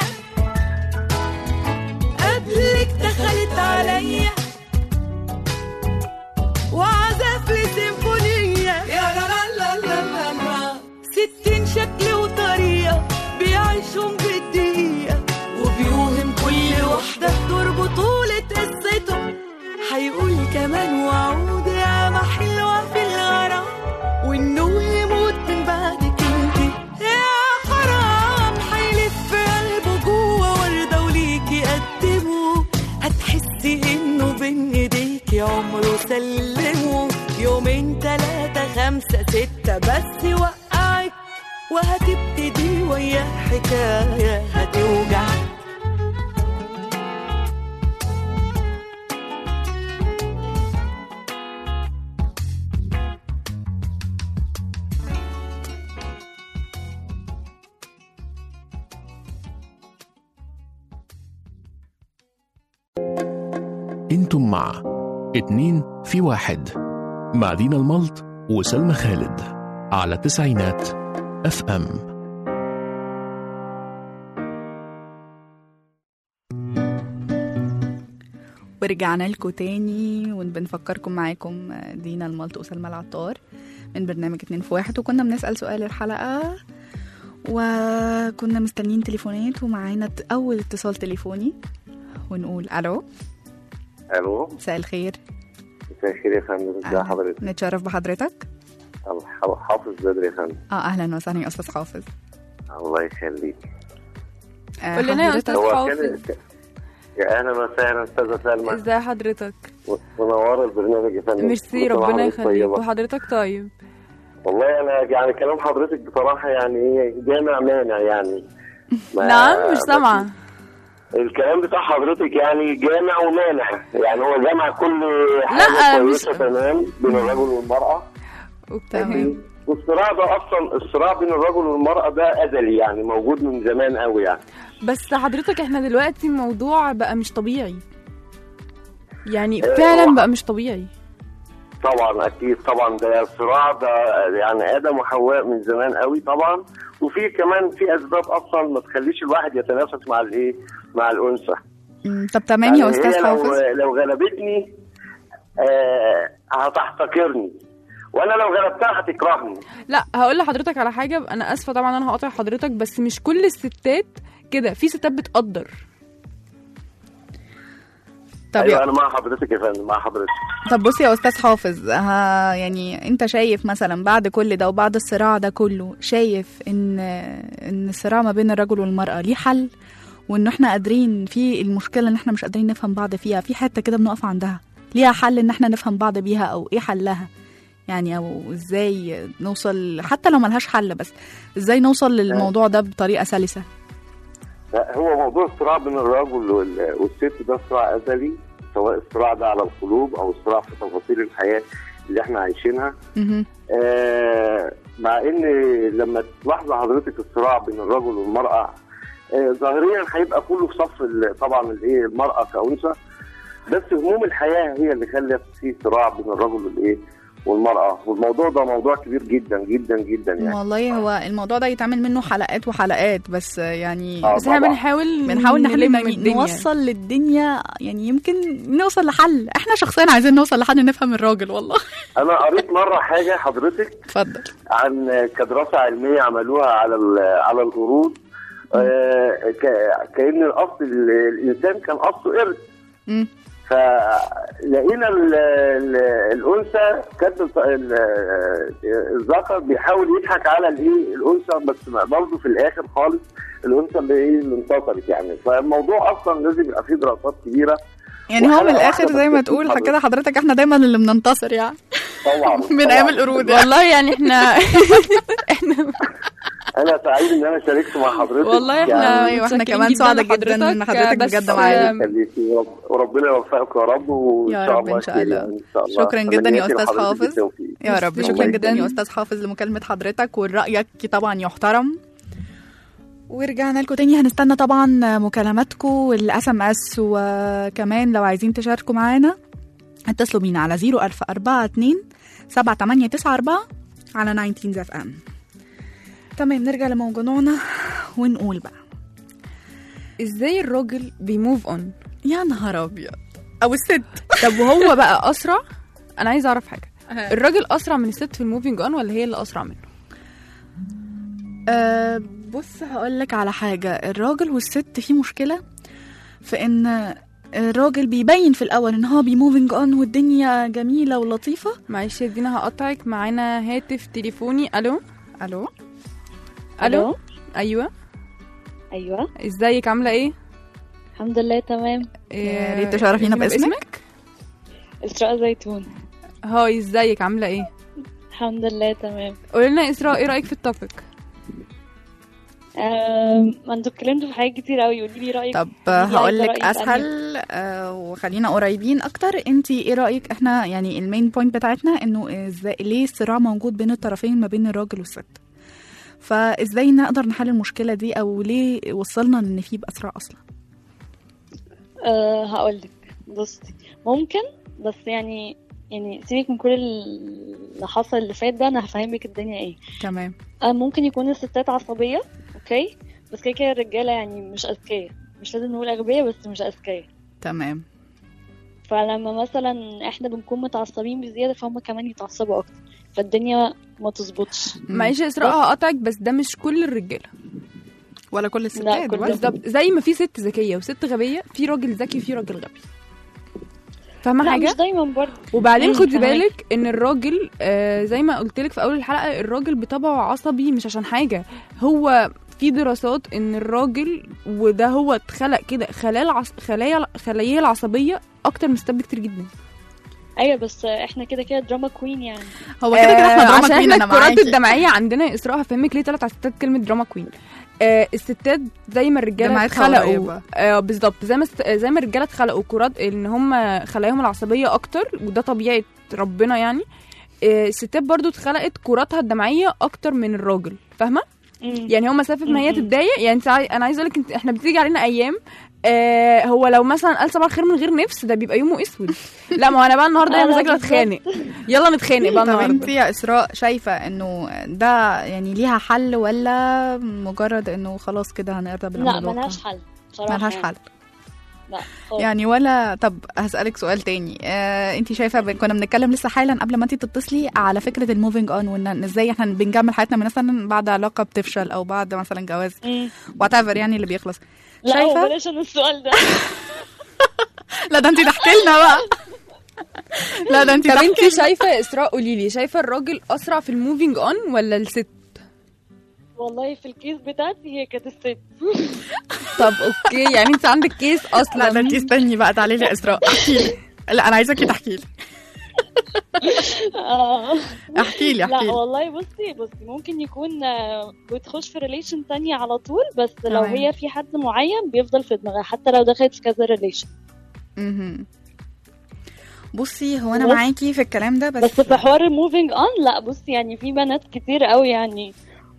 قبلك دخلت عليا وعزف لي سيمفونية يا لا لا لا لا لا لا ستين شكل وطريقة بيعيشهم بالدقيقة وبيوهم كل واحدة تدور بطولة قصته هيقول كمان وعود يا ما حلوة في الغرام وانه يموت من بعدك انت يا حرام هيلف قلبه جوه وردة وليكي قدمه هتحسي انه بين ايديكي عمره سلمه يومين تلاتة خمسة ستة بس يوقعك وهتبتدي ويا حكاية هتوجعك انتم مع اتنين في واحد مع دينا الملط وسلمى خالد على تسعينات اف ام ورجعنا لكم تاني وبنفكركم معاكم دينا الملط وسلمى العطار من برنامج اتنين في واحد وكنا بنسأل سؤال الحلقة وكنا مستنيين تليفونات ومعانا ت- أول اتصال تليفوني ونقول ألو الو مساء الخير مساء الخير يا فندم ازي أهلا. حضرتك نتشرف بحضرتك الله- حافظ بدري يا فندم اه أهلا وسهلا يا أستاذ حافظ الله يخليك آه، قول لنا يا حضرتك- أستاذ هو حافظ. كان يا اهلا وسهلا استاذه سلمى ازي حضرتك و- منوره البرنامج يا فندم ميرسي كل سنة ربنا وحضرتك يخليك طيبة. وحضرتك طيب والله انا يعني كلام حضرتك بصراحه يعني ايه جامع مانع يعني ما- نعم مش بس سامعه الكلام بتاع حضرتك يعني جامع ومانع يعني هو جامع كل لا، حاجه مش- كويسه تمام بين الرجل والمراه تمام والصراع ده اصلا الصراع بين الرجل والمراه ده ازلي يعني موجود من زمان قوي يعني بس حضرتك احنا دلوقتي الموضوع بقى مش طبيعي يعني فعلا بقى مش طبيعي طبعا اكيد طبعا ده صراع ده يعني ادم وحواء من زمان قوي طبعا وفي كمان في اسباب اصلا ما تخليش الواحد يتنافس مع الايه مع الانثى مم، طب تمام يا يعني أستاذ هي حافظ لو لو غلبتني آه هتحتقرني وانا لو غلبتها هتكرهني لا هقول لحضرتك على حاجه انا اسفه طبعا انا هقاطع حضرتك بس مش كل الستات كده في ستات بتقدر طب ايوه يا انا مع حضرتك يا فندم مع حضرتك طب بصي يا استاذ حافظ ها يعني انت شايف مثلا بعد كل ده وبعد الصراع ده كله شايف ان ان الصراع ما بين الرجل والمراه ليه حل وان احنا قادرين في المشكله ان احنا مش قادرين نفهم بعض فيها في حته كده بنقف عندها ليها حل ان احنا نفهم بعض بيها او ايه حلها يعني او ازاي نوصل حتى لو ملهاش حل بس ازاي نوصل للموضوع ده بطريقه سلسه لا هو موضوع الصراع بين الرجل وال- والست ده صراع ازلي سواء الصراع ده على القلوب او الصراع في تفاصيل الحياه اللي احنا عايشينها مهم. آه مع ان لما تلاحظ حضرتك الصراع بين الرجل والمراه آه ظاهريا هيبقى كله في صف ال- طبعا الايه المراه كانثى بس هموم الحياه هي اللي خلت في صراع بين الرجل والايه والمراه والموضوع ده موضوع كبير جدا جدا جدا يعني والله هو الموضوع ده يتعمل منه حلقات وحلقات بس يعني آه. بس احنا طبعا. بنحاول بنحاول نحل نلم يعني الدنيا. نوصل للدنيا يعني يمكن نوصل لحل احنا شخصيا عايزين نوصل لحل نفهم الراجل والله انا قريت مره حاجه حضرتك اتفضل عن كدراسه علميه عملوها على ال- على القرود آه، ك- كان الاصل ال- الانسان كان اصله قرد مم. فلقينا ال- ال- الانثى كانت الط- ال- الذكر بيحاول يضحك على الايه الانثى بس برضه في الاخر خالص الانثى اللي ايه اللي انتصرت يعني فالموضوع اصلا لازم يبقى فيه دراسات كبيره يعني هو من وحلقة الاخر واحدة زي ما بس تقول حضرتك. كده حضرتك احنا دايما اللي بننتصر يعني طبعا من طبعاً. ايام القرود يعني. والله يعني احنا احنا انا سعيد ان انا شاركت مع حضرتك والله احنا يعني ايوه احنا متشكرين كمان جداً سعداء جدا ان لحضرتك، حضرتك بس- بجد معانا آم، يخليكي ورب- وربنا يوفقك يا رب وان يا شاء رب الله إن شاء خير الله. يعني ان شاء الله شكراً جداً يا تمنياتي أستاذ لحضرتك حافظ. بالتوفيق. يا رب ميرسي شكرا جداً. جدا يا استاذ حافظ لمكالمه حضرتك ورأيك طبعا يحترم ورجعنا لكم تاني هنستنى طبعا مكالماتكم والاس ام اس وكمان لو عايزين تشاركوا معانا اتصلوا بينا على 01042 7894 على 19 اف ام تمام نرجع لموضوعنا ونقول بقى ازاي الراجل بيموف اون يا نهار ابيض او الست طب وهو بقى اسرع انا عايزه اعرف حاجه الراجل اسرع من الست في الموفينج اون ولا هي اللي اسرع منه أه بص هقول لك على حاجة الراجل والست في مشكلة في ان الراجل بيبين في الاول ان هو بيموفينج اون والدنيا جميلة ولطيفة معلش يا دينا هقطعك معانا هاتف تليفوني الو الو الو ايوه ايوه ازيك عامله ايه الحمد لله تمام يا ريت تشرفينا باسمك. اسراء زيتون هاي ازيك عامله ايه الحمد لله تمام قولي لنا اسراء ايه رايك في التوبيك أم، ما انتوا اتكلمتوا في حاجات كتير قوي قولي لي رايك طب قولي لي هقول عايزة لك رأيك اسهل أه وخلينا قريبين اكتر انت ايه رايك احنا يعني المين بوينت بتاعتنا انه ازاي ليه الصراع موجود بين الطرفين ما بين الراجل والست فازاي نقدر نحل المشكله دي او ليه وصلنا لان في يبقى صراع اصلا أه هقول لك بصي ممكن بس يعني يعني سيبك من كل اللي حصل اللي فات ده انا هفهمك الدنيا ايه تمام أه ممكن يكون الستات عصبيه اوكي بس كده كده الرجاله يعني مش اذكياء مش لازم نقول اغبياء بس مش اذكياء تمام فلما مثلا احنا بنكون متعصبين بزياده فهم كمان يتعصبوا اكتر فالدنيا ما تظبطش معلش يا اسراء هقطعك بس ده مش كل الرجاله ولا كل الستات كل برضه. بالظبط زي ما في ست ذكيه وست غبيه في راجل ذكي وفي راجل غبي فاهمه لا حاجه مش دايما برضه وبعدين مم، خدي فهماكي. بالك ان الراجل آه زي ما قلت لك في اول الحلقه الراجل بطبعه عصبي مش عشان حاجه هو في دراسات ان الراجل وده هو اتخلق كده خلايا العص... خلايا خلايا العصبيه اكتر من الستات بكتير جدا ايوه بس احنا كده كده دراما كوين يعني هو كده كده احنا آه، دراما عشان كوين احنا انا الكرات معاكي الدمعيه عندنا يا اسراء هفهمك ليه طلعت على الستات كلمه دراما كوين آه الستات زي ما الرجاله دمعتها اتخلقوا قريبة. آه بالظبط زي ما است... زي ما الرجاله اتخلقوا كرات ان هم خلاياهم العصبيه اكتر وده طبيعه ربنا يعني آه الستات برضو اتخلقت كراتها الدمعيه اكتر من الراجل فاهمه مم. يعني هو مسافه ما هي م-م. تتضايق يعني انت عاي... انا عايزه اقول لك انت احنا بتيجي علينا ايام آه هو لو مثلا قال صباح الخير من غير نفس ده بيبقى يومه اسود لا ما هو انا بقى النهارده لا، انا لا، مذاكره بالظبط. اتخانق يلا نتخانق بقى طب انت النهارده يا اسراء شايفه انه ده يعني ليها حل ولا مجرد انه خلاص كده هنرضى بالامر لا الواقع ملهاش حل بصراحه ملهاش يعني. حل لا خالص. يعني ولا طب هسألك سؤال تاني آه انت شايفة ب- كنا بنتكلم لسه حالا قبل ما انت تتصلي على فكرة الموفينج اون وان إن ازاي احنا بنكمل حياتنا مثلا بعد علاقة بتفشل او بعد مثلا جواز مم. وات ايفر يعني اللي بيخلص لا شايفة؟ هو بلاش انا السؤال ده لا ده انت تحكي لنا بقى لا ده انت طب تحكي انت شايفه يا اسراء قولي لي شايفه الراجل اسرع في الموفينج اون ولا الست والله في الكيس بتاعتي هي كانت الست طب اوكي يعني انت عندك كيس لا اصلا ده انت استني بقى تعالي لي يا اسراء احكي لي لا انا عايزاكي تحكي لي آه. احكي لي احكي لا لي والله بصي بصي ممكن يكون آه، بتخش في ريليشن تانية على طول بس لو تمام. هي في حد معين بيفضل في دماغها حتى لو دخلت في كذا ريليشن مهم. بصي هو انا بس- معاكي في الكلام ده بس, بس في حوار الموفينج اون لا بصي يعني في بنات كتير قوي يعني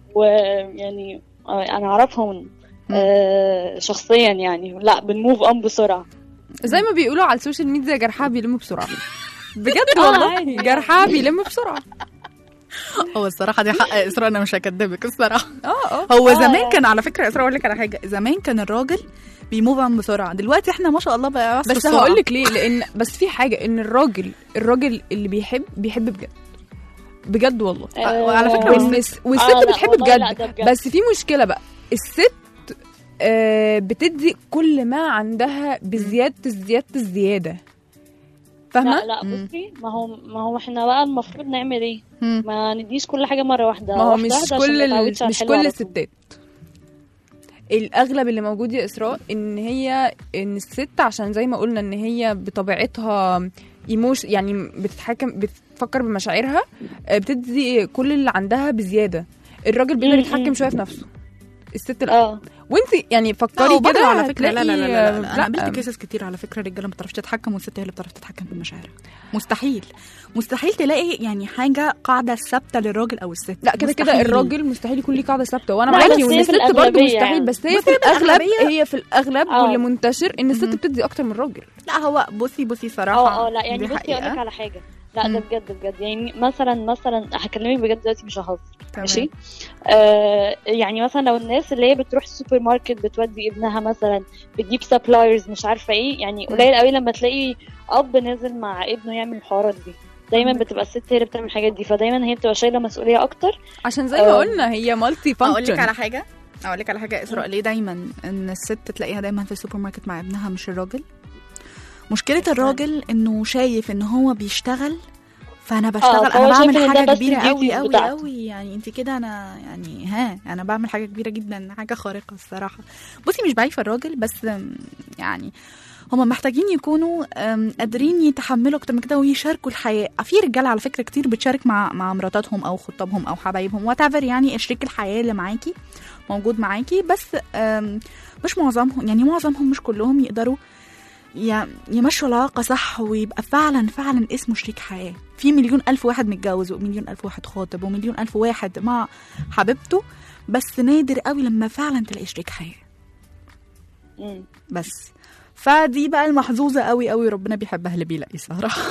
ويعني آه، انا اعرفهم آه، شخصيا يعني لا بنموف اون بسرعه زي ما بيقولوا على السوشيال ميديا جرحها بيلم بسرعه بجد آه، والله عادي. جرحها بيلم بسرعه هو الصراحه دي حق اسراء انا مش هكدبك الصراحه اه اه هو آه. زمان كان على فكره اسراء اقول لك على حاجه زمان كان الراجل بيموف اون بسرعه دلوقتي احنا ما شاء الله بقى عصر بس السرعة. هقول لك ليه لان بس في حاجه ان الراجل الراجل اللي بيحب بيحب بجد بجد والله آه، وعلى فكرة آه، بس- والنس والست آه، لا، بتحب والله لا، ده بجد بجد. بس في مشكله بقى الست آه بتدي كل ما عندها بزياده الزياده الزياده فاهمه لا لا مم. بصي ما هو ما هو احنا بقى المفروض نعمل ايه مم. ما نديش كل حاجه مره واحده ما هو واحدة مش واحدة عشان كل ما ال... نتعودش على مش الحلو كل على طول. الستات الاغلب اللي موجود يا اسراء ان هي ان الست عشان زي ما قلنا ان هي بطبيعتها ايموش يعني بتتحكم بتفكر بمشاعرها آه، بتدي كل اللي عندها بزياده الراجل بيقدر مم، يتحكم مم. شويه في نفسه الست لا اه وانت يعني لا فكري وبرضه كده على فكره لا لا لا لا, لا, لا, هتلاقي- انا قابلت كيسز كتير على فكره الرجاله ما بتعرفش تتحكم والست هي اللي بتعرف تتحكم بمشاعرها مستحيل مستحيل تلاقي يعني حاجه قاعده ثابته للراجل او الست لا كده كده مستحيل. الراجل مستحيل يكون ليه قاعده ثابته وانا لا، معاكي بس وان هي في الست برضه الأغلبية مستحيل يعني. بس هي بس في هي في الاغلب الأغلبية- هي في الاغلب آه. واللي منتشر ان الست مهم. بتدي اكتر من الراجل لا هو بصي بصي صراحه اه اه لا يعني دي بصي اقول لك حقيقة. على حاجه لا مم. ده بجد بجد يعني مثلا مثلا هكلمك بجد دلوقتي مش ههزر تمام. ماشي آه يعني مثلا لو الناس اللي هي بتروح السوبر ماركت بتودي ابنها مثلا بتجيب سبلايرز مش عارفه ايه يعني قليل قوي لما تلاقي اب نازل مع ابنه يعمل الحوارات دي دايما عندك بتبقى الست هي اللي بتعمل الحاجات دي فدايما هي بتبقى شايله مسؤوليه اكتر عشان زي ما آه. قلنا هي مالتي اقول لك على فانكشن حاجه اقول لك على حاجه اسراء ليه دايما ان الست تلاقيها دايما في السوبر ماركت مع ابنها مش الراجل مشكله الراجل انه شايف ان هو بيشتغل فانا بشتغل فهو انا بعمل شايف إن ده حاجه بس كبيره الduties قوي قوي بتاعته. قوي يعني انت كده انا يعني ها انا بعمل حاجه كبيره جدا حاجه خارقه الصراحه بصي مش بعيب في الراجل بس أم، يعني هما محتاجين يكونوا أم، قادرين يتحملوا اكتر من كده ويشاركوا الحياه في رجاله على فكره كتير بتشارك مع مع مراتاتهم او خطابهم او حبايبهم وات يعني شريك الحياه اللي معاكي موجود معاكي بس أم، مش معظمهم يعني معظمهم مش كلهم يقدروا ي- يمشوا العلاقة صح ويبقى فعلا فعلا اسمه شريك حياة في مليون ألف واحد متجوز ومليون ألف واحد خاطب ومليون ألف واحد مع حبيبته بس نادر قوي لما فعلا تلاقي شريك حياة مم. بس فدي بقى المحظوظة قوي قوي ربنا بيحبها اللي بيلاقي صراحة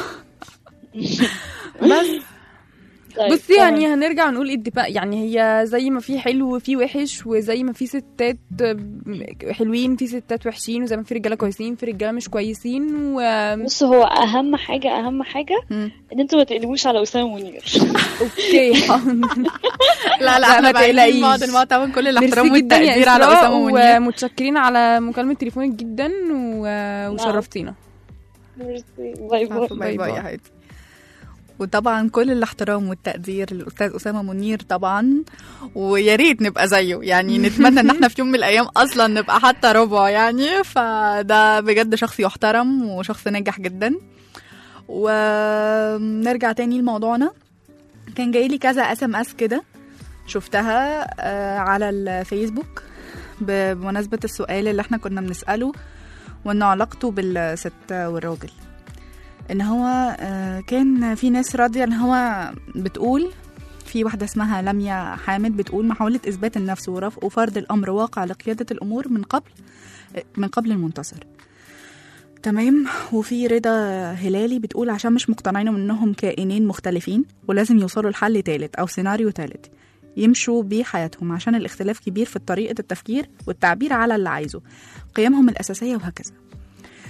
بس طيب، بصي تمام. يعني هنرجع نقول اتفاق يعني هي زي ما في حلو وفي وحش وزي ما في ستات حلوين في ستات وحشين وزي ما في رجاله كويسين في رجاله مش كويسين و بص هو اهم حاجه اهم حاجه مم. ان انتوا ما تقلبوش على اسامه منير اوكي حاضر لا لا، لا احنا ما بعيدين تقلقيش. بعض المقطع كل الاحترام ميرسي جدا يا والتقدير على إسراء أسامة منير ومتشكرين على مكالمه تليفونك جدا و- وشرفتينا ميرسي باي باي عفوا، باي باي يا حبيبتي وطبعا كل الاحترام والتقدير للاستاذ اسامه منير طبعا ويا ريت نبقى زيه يعني نتمنى ان احنا في يوم من الايام اصلا نبقى حتى ربع يعني فده بجد شخص يحترم وشخص ناجح جدا ونرجع تاني لموضوعنا كان جاي لي كذا اس ام اس كده شفتها آه، على الفيسبوك ب- بمناسبه السؤال اللي احنا كنا بنساله وانه علاقته بالست والراجل ان هو آه، كان في ناس راضيه ان هو بتقول في واحده اسمها لميا حامد بتقول محاوله اثبات النفس ورفع وفرض الامر واقع لقياده الامور من قبل من قبل المنتصر تمام وفي رضا هلالي بتقول عشان مش مقتنعين انهم كائنين مختلفين ولازم يوصلوا لحل تالت او سيناريو تالت يمشوا بيه حياتهم عشان الاختلاف كبير في طريقة التفكير والتعبير على اللي عايزه قيمهم الأساسية وهكذا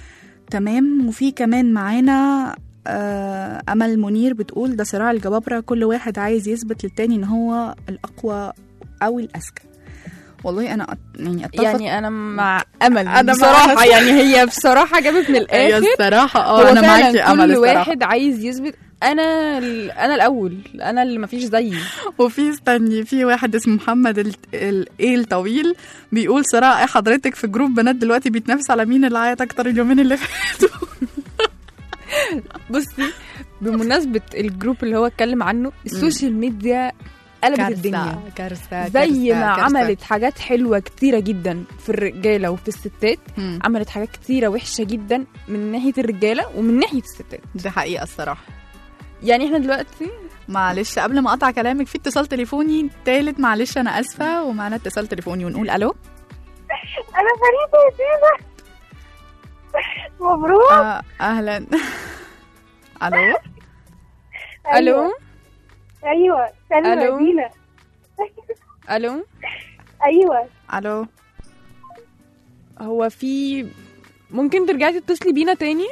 تمام وفي كمان معانا آه، امل منير بتقول ده صراع الجبابره كل واحد عايز يثبت للتاني ان هو الاقوى او الاذكى والله انا أت- يعني اتفق يعني انا مع امل أنا انا بصراحه معاها. يعني هي بصراحه جابت من هي الاخر الصراحه هو اه انا فعلا معاكي امل كل الصراحه واحد عايز يثبت انا ال- انا الاول انا اللي مفيش زيي وفي استني في واحد اسمه محمد ال- ال- ايه الطويل بيقول صراحه ايه حضرتك في جروب بنات دلوقتي بيتنافس على مين اللي عيط اكتر اليومين اللي فاتوا بصي بمناسبه الجروب اللي هو اتكلم عنه السوشيال ميديا قلبت الدنيا كارثه زي ما عملت حاجات حلوه كتيره جدا في الرجاله وفي الستات مم. عملت حاجات كتيره وحشه جدا من ناحيه الرجاله ومن ناحيه الستات دي حقيقه الصراحه يعني احنا دلوقتي معلش قبل ما اقطع كلامك في اتصال تليفوني تالت معلش انا اسفه ومعانا اتصال تليفوني ونقول الو انا فريدة يا زينة مبروك آه اهلا الو الو ايوه سلمى ألو. دينا الو ايوه الو هو في ممكن ترجعي تتصلي بينا تاني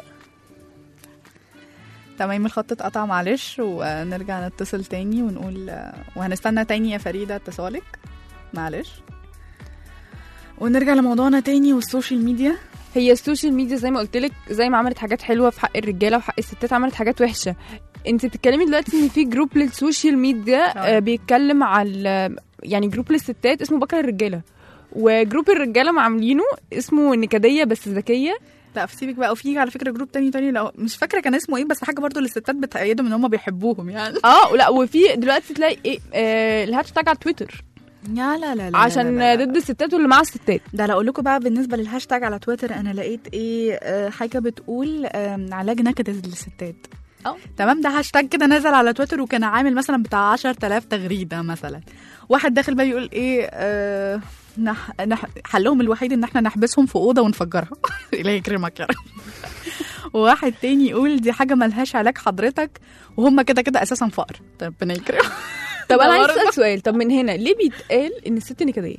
تمام الخط اتقطع معلش ونرجع نتصل تاني ونقول وهنستنى تاني يا فريدة اتصالك معلش ونرجع لموضوعنا تاني والسوشيال ميديا هي السوشيال ميديا زي ما قلت لك زي ما عملت حاجات حلوه في حق الرجاله وحق الستات عملت حاجات وحشه انت بتتكلمي دلوقتي ان في جروب للسوشيال ميديا آه، بيتكلم على يعني جروب للستات اسمه بكره الرجاله وجروب الرجاله معاملينه اسمه نكديه بس ذكيه لا سيبك بقى وفي على فكره جروب تاني تاني لو مش فاكره كان اسمه ايه بس حاجه برضو للستات بتأيدهم ان هم بيحبوهم يعني اه لا وفي دلوقتي تلاقي ايه آه الهاشتاج على تويتر لا لا لا, لا عشان لا لا. ضد الستات واللي مع الستات ده لا اقول لكم بقى بالنسبه للهاشتاج على تويتر انا لقيت ايه آه، حاجه بتقول آم، علاج نكد للستات اه. تمام ده هاشتاج كده نزل على تويتر وكان عامل مثلا بتاع 10000 تغريده مثلا واحد داخل بقى يقول ايه آه نح... نح... حلهم الوحيد ان احنا نحبسهم في اوضه ونفجرها الله يكرمك يا رب وواحد تاني يقول دي حاجه ملهاش علاج حضرتك وهم كده كده اساسا فقر طب ربنا يكرمك طب انا عايز برضه. اسال سؤال طب من هنا ليه بيتقال ان الست نكديه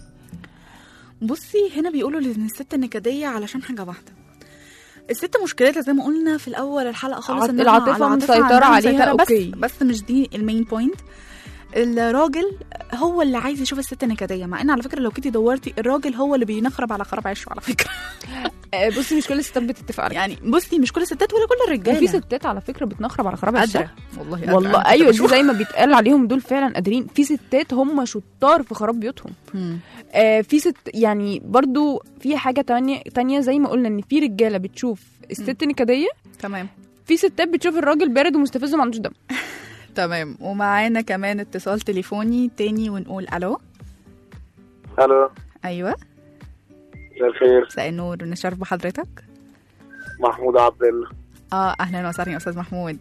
بصي هنا بيقولوا ان الست نكديه علشان حاجه واحده الست مشكلتها زي ما قلنا في الاول الحلقه خالص عط- إنها العاطفة مسيطرة عندها عليها، مسيطرة، أوكي. بس بس مش دي المين بوينت الراجل هو اللي عايز يشوف الست نكديه مع ان على فكره لو كنتي دورتي الراجل هو اللي بينخرب على خراب عيشه على فكره آه، بصي مش كل الستات بتتفق على يعني بصي مش كل الستات ولا كل الرجاله وفي ستات على فكره بتنخرب على خراب قادره الشقه والله قادرة. والله أنا كنت ايوه دي بشوف. زي ما بيتقال عليهم دول فعلا قادرين في ستات هم شطار في خراب بيوتهم مم. آه في ست يعني برضو في حاجه تانية تانية زي ما قلنا ان في رجاله بتشوف الست نكديه تمام في ستات بتشوف الراجل بارد ومستفز وما عندوش دم تمام ومعانا كمان اتصال تليفوني تاني ونقول الو الو ايوه مساء الخير مساء النور نشرف بحضرتك محمود عبد الله اه اهلا وسهلا يا استاذ محمود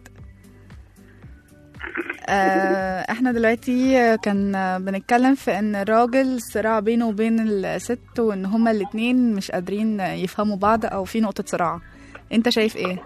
آه احنا دلوقتي كان بنتكلم في ان الراجل الصراع بينه وبين الست وان هما الاتنين مش قادرين يفهموا بعض او في نقطة صراع انت شايف ايه؟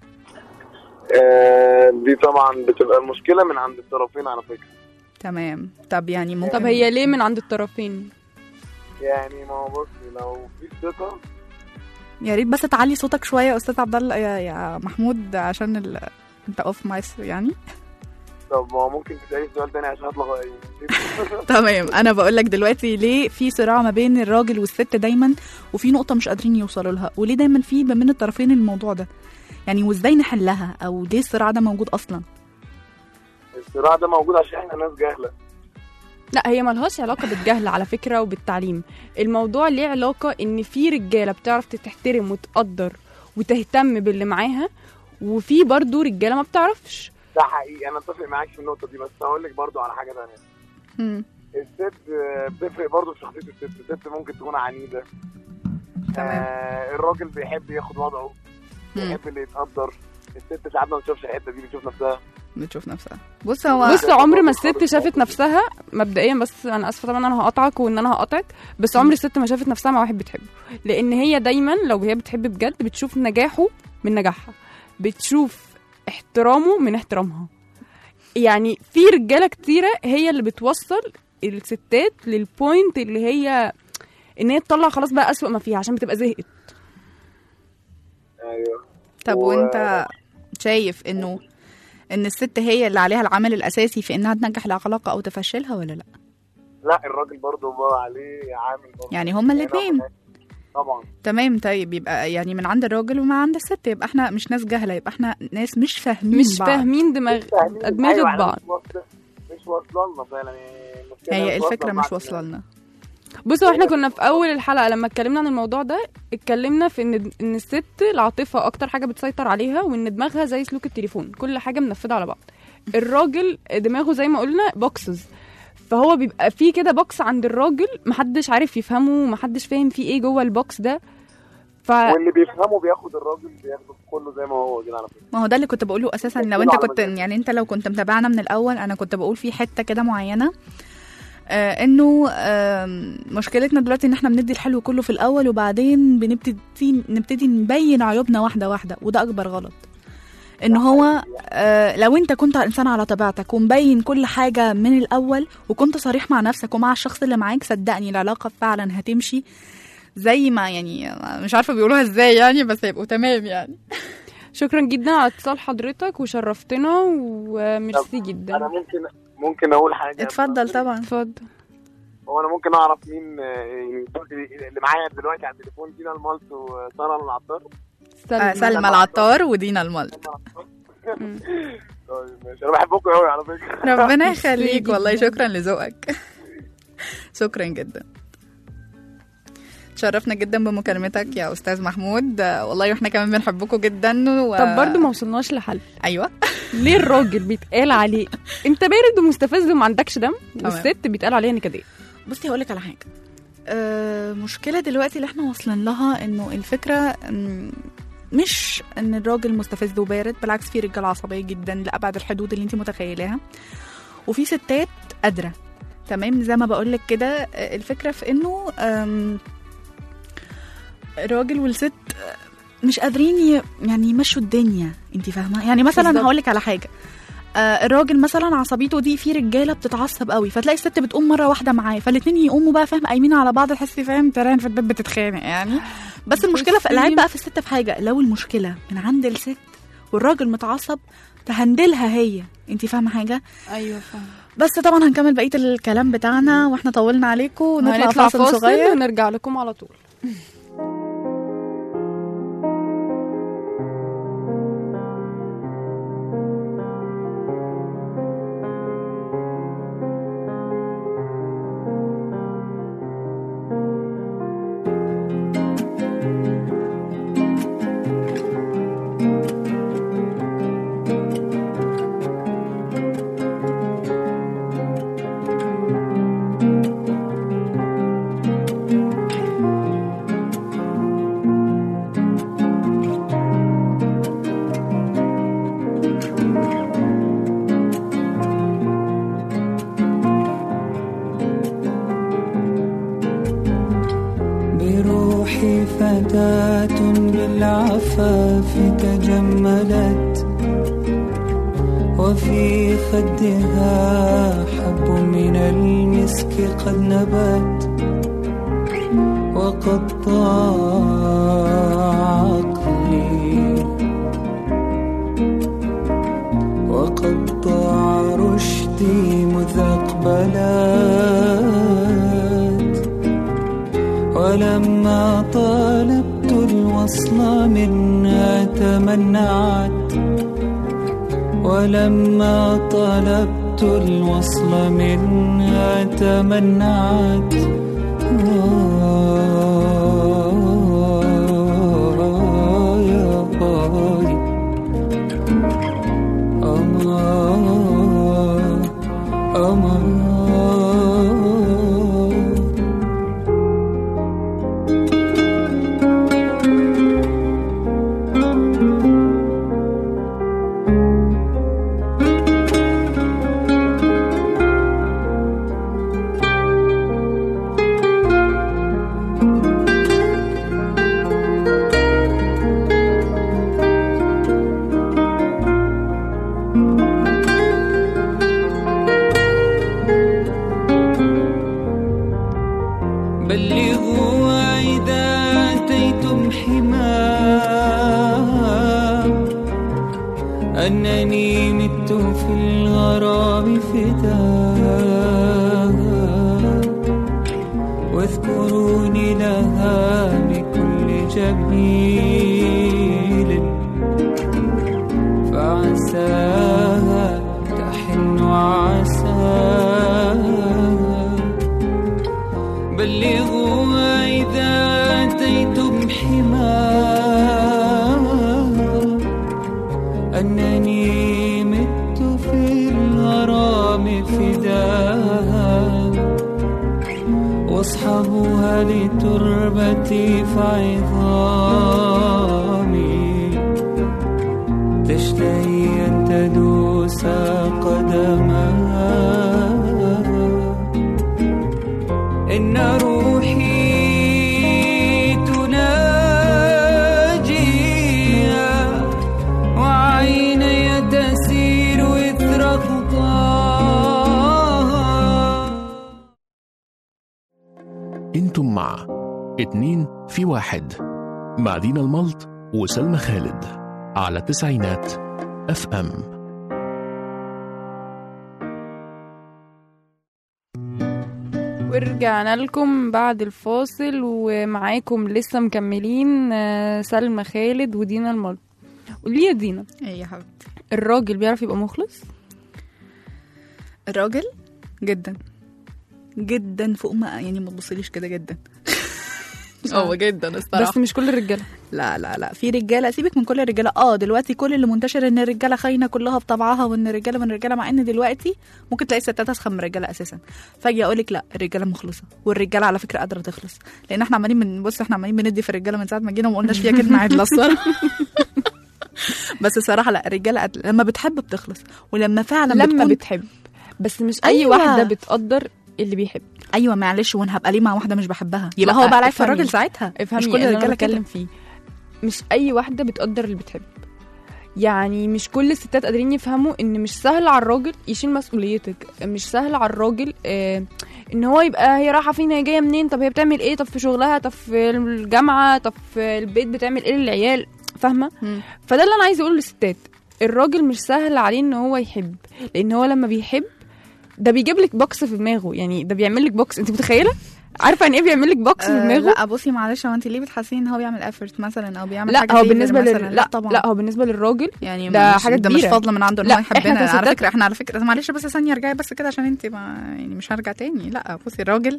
آه دي طبعا بتبقى المشكله من عند الطرفين على فكره تمام طب يعني ممكن طب هي ليه من عند الطرفين يعني ما هو بصي لو في ثقه يا ريت بس تعلي صوتك شوية يا استاذ عبد الله يا, يا محمود عشان ال... انت اوف مايس يعني طب ما هو ممكن تسالي سؤال تاني عشان اطلع تمام انا بقول لك دلوقتي ليه في صراع ما بين الراجل والست دايما وفي نقطه مش قادرين يوصلوا لها وليه دايما في ما بين الطرفين الموضوع ده يعني وازاي نحلها او ليه الصراع ده موجود اصلا الصراع ده موجود عشان احنا ناس جاهله لا هي ملهاش علاقة بالجهل على فكرة وبالتعليم الموضوع ليه علاقة ان في رجالة بتعرف تحترم وتقدر وتهتم باللي معاها وفي برضو رجالة ما بتعرفش ده حقيقي انا اتفق معاك في النقطه دي بس هقول لك برضو على حاجه تانية مم. الست آه، بتفرق برضو في شخصيه الست الست ممكن تكون عنيده تمام آه الراجل بيحب ياخد وضعه مم. بيحب اللي يتقدر الست ساعات ما بتشوفش الحته دي بتشوف نفسها بتشوف نفسها بص هو بص عمر ما الست شافت نفسها مبدئيا بس انا اسفه طبعا انا هقطعك وان انا هقطعك بس عمر الست ما شافت نفسها مع واحد بتحبه لان هي دايما لو هي بتحب بجد بتشوف نجاحه من نجاحها بتشوف احترامه من احترامها يعني في رجاله كتيره هي اللي بتوصل الستات للبوينت اللي هي ان هي تطلع خلاص بقى اسوأ ما فيها عشان بتبقى زهقت آه ايوه طب و- وانت شايف انه ان الست هي اللي عليها العامل الاساسي في انها تنجح العلاقه او تفشلها ولا لا لا الراجل برضه بقى عليه عامل برضه يعني هما الاثنين طبعا تمام طيب يبقى يعني من عند الراجل ومن عند الست يبقى احنا مش ناس جهله يبقى احنا ناس مش فاهمين مش بعض. فاهمين دماغ دماغ أيوة، يعني بعض مش واصلة- مش واصله لنا فعلا يعني المشكلة هي مش واصلة الفكره لبعض مش واصله لنا بصوا احنا كنا في اول الحلقه لما اتكلمنا عن الموضوع ده اتكلمنا في ان ان الست العاطفه اكتر حاجه بتسيطر عليها وان دماغها زي سلوك التليفون كل حاجه منفذه على بعض الراجل دماغه زي ما قلنا بوكسز فهو بيبقى فيه كده بوكس عند الراجل محدش عارف يفهمه محدش فاهم فيه ايه جوه البوكس ده ف واللي بيفهمه بياخد الراجل بياخده كله زي ما هو كده على فكره ما هو ده اللي كنت بقوله اساسا لو بيقولوا انت على كنت مزاج. يعني انت لو كنت متابعنا من الاول انا كنت بقول في حته كده معينه آه انه آه مشكلتنا دلوقتي ان احنا بندي الحلو كله في الاول وبعدين بنبتدي نبتدي نبين عيوبنا واحده واحده وده اكبر غلط ان هو آه لو انت كنت انسان على طبيعتك ومبين كل حاجه من الاول وكنت صريح مع نفسك ومع الشخص اللي معاك صدقني العلاقه فعلا هتمشي زي ما يعني مش عارفه بيقولوها ازاي يعني بس هيبقوا تمام يعني شكرا جدا على اتصال حضرتك وشرفتنا وميرسي انا جدا ممكن ممكن اقول حاجه اتفضل طبعا اتفضل هو انا ممكن اعرف مين آه، يعني اللي معايا دلوقتي على التليفون دينا المالت وساره العطار آه سلمى العطار ودينا الملط طيب ماشي انا بحبكم قوي على فكره ربنا يخليك والله شكرا لذوقك شكرا جدا تشرفنا جدا بمكالمتك يا استاذ محمود آه، والله واحنا كمان بنحبكم جدا و... طب برضو ما وصلناش لحل ايوه ليه الراجل بيتقال عليه انت بارد ومستفز وما عندكش دم والست بيتقال عليها نكديه بصي هقول لك على حاجه آه مشكله دلوقتي اللي احنا واصلين لها انه الفكره مم، مش ان الراجل مستفز وبارد بالعكس في رجال عصبيه جدا لابعد الحدود اللي انت متخيلاها وفي ستات قادره تمام زي ما بقول لك كده آه، الفكره في انه آم، الراجل والست آه، مش قادرين ي- يعني يمشوا الدنيا انت فاهمه يعني مثلا بالظبط. هقول لك على حاجه آه، الراجل مثلا عصبيته دي في رجاله بتتعصب قوي فتلاقي الست بتقوم مره واحده معاه فالاثنين يقوموا بقى فاهم قايمين على بعض تحسي فاهم تران في البيت بتتخانق يعني بس المشكله في العيب بقى في الست في حاجه لو المشكله من عند الست والراجل متعصب تهندلها هي انت فاهمه حاجه ايوه فاهم بس طبعا هنكمل بقيه الكلام بتاعنا واحنا طولنا عليكم ونطلع هنطلع فاصل, فاصل صغير ونرجع لكم على طول بروحي فتاة بالعفاف تجملت وفي خدها حب من المسك قد نبت وقد ضاع عقلي وقد ضاع رشدي مذ أقبلت ولما طالبت الوصل منها تمنعت ولما طلبت الوصل منها تمنعت آه يا باي أمان أمان بلغوا إذا أتيتم حماه أنني مت في الغرام فداها واذكروني لها بكل جميل فعساها تحن عساها بلغوها إذا أتيتم حماها أنني مت في الغرام فداها واصحبها لتربتي فعظامي تشتهي أن تدوس قدمها إن روحي تناجيها وعيني تسير إثر خطاها انتم مع اتنين في واحد مع دينا الملط وسلمى خالد على تسعينات اف ام ورجعنا لكم بعد الفاصل ومعاكم لسه مكملين آه، سلمى خالد ودينا المرض قولي يا دينا ايه يا حبيبتي الراجل بيعرف يبقى مخلص الراجل جدا جدا فوق ما يعني ما تبصليش كده جدا هو جدا الصراحه بس مش كل الرجاله لا لا لا في رجاله سيبك من كل الرجاله اه دلوقتي كل اللي منتشر ان الرجاله خاينه كلها بطبعها وان الرجاله من الرجاله مع ان دلوقتي ممكن تلاقي ستات اسخن من الرجاله اساسا فاجي اقول لك لا الرجاله مخلصه والرجاله على فكره قادره تخلص لان احنا عمالين من بص احنا عمالين بندي في الرجاله من ساعه ما جينا وما قلناش فيها كلمه عدله الصراحه بس الصراحه لا الرجاله قادرة. لما بتحب بتخلص ولما فعلا لما بتكون بتحب بس مش اي أيوة. واحده بتقدر اللي بيحب ايوه معلش وانا هبقى ليه مع واحده مش بحبها يبقى لا، هو بقى لعيب في افهمي. الراجل ساعتها افهمي مش كل اللي الرجاله انا كده بتكلم فيه مش اي واحده بتقدر اللي بتحب يعني مش كل الستات قادرين يفهموا ان مش سهل على الراجل يشيل مسؤوليتك مش سهل على الراجل آه ان هو يبقى هي رايحه فين هي جايه منين طب هي بتعمل ايه طب في شغلها طب في الجامعه طب في البيت بتعمل ايه للعيال فاهمه مم. فده اللي انا عايزه اقوله للستات الراجل مش سهل عليه ان هو يحب لان هو لما بيحب ده بيجيب لك بوكس في دماغه يعني ده بيعمل لك بوكس انت متخيله عارفه يعني ايه بيعمل لك بوكس في آه دماغه لا بصي معلش هو انت ليه بتحسين ان هو بيعمل افورت مثلا او بيعمل لا حاجه هو favor بالنسبه مثلا لل... لا طبعا لا هو بالنسبه للراجل يعني ده مش حاجة ده مش كبيرة. فضل من عنده ان لا، هو إحنا يحبنا على كستات- فكره احنا على فكره معلش بس ثانيه ارجعي بس كده عشان انت ما يعني مش هرجع تاني لا بصي الراجل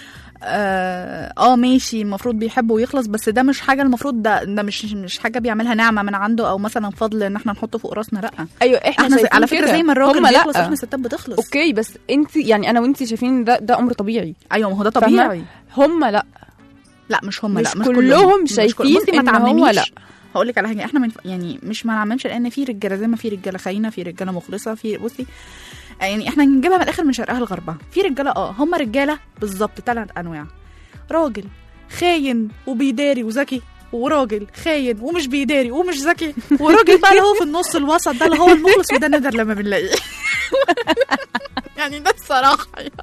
اه, آه ماشي المفروض بيحب ويخلص بس ده مش حاجه المفروض ده ده مش مش حاجه بيعملها نعمه من عنده او مثلا فضل ان احنا نحطه فوق راسنا لا ايوه احنا, احنا زي شايفين على فكره كده. زي ما الراجل هما بيخلص لا احنا الستات بتخلص اوكي بس انت يعني انا وانت شايفين إن ده ده امر طبيعي ايوه ما هو ده فاهمة؟ طبيعي هم لا لا مش هم مش لا مش كلهم مش شايفين بصي ما إن هو تعمميش. لا. هقول لك على حاجه احنا من يعني مش ما نعممش لان في رجاله زي ما في رجاله خاينه في رجاله مخلصه في بصي يعني احنا نجيبها من الاخر من شرقها لغربها في رجاله اه هم رجاله بالظبط ثلاث انواع راجل خاين وبيداري وذكي وراجل خاين ومش بيداري ومش ذكي وراجل بقى اللي هو في النص الوسط ده اللي هو المخلص وده نادر لما بنلاقيه يعني ده الصراحه يعني.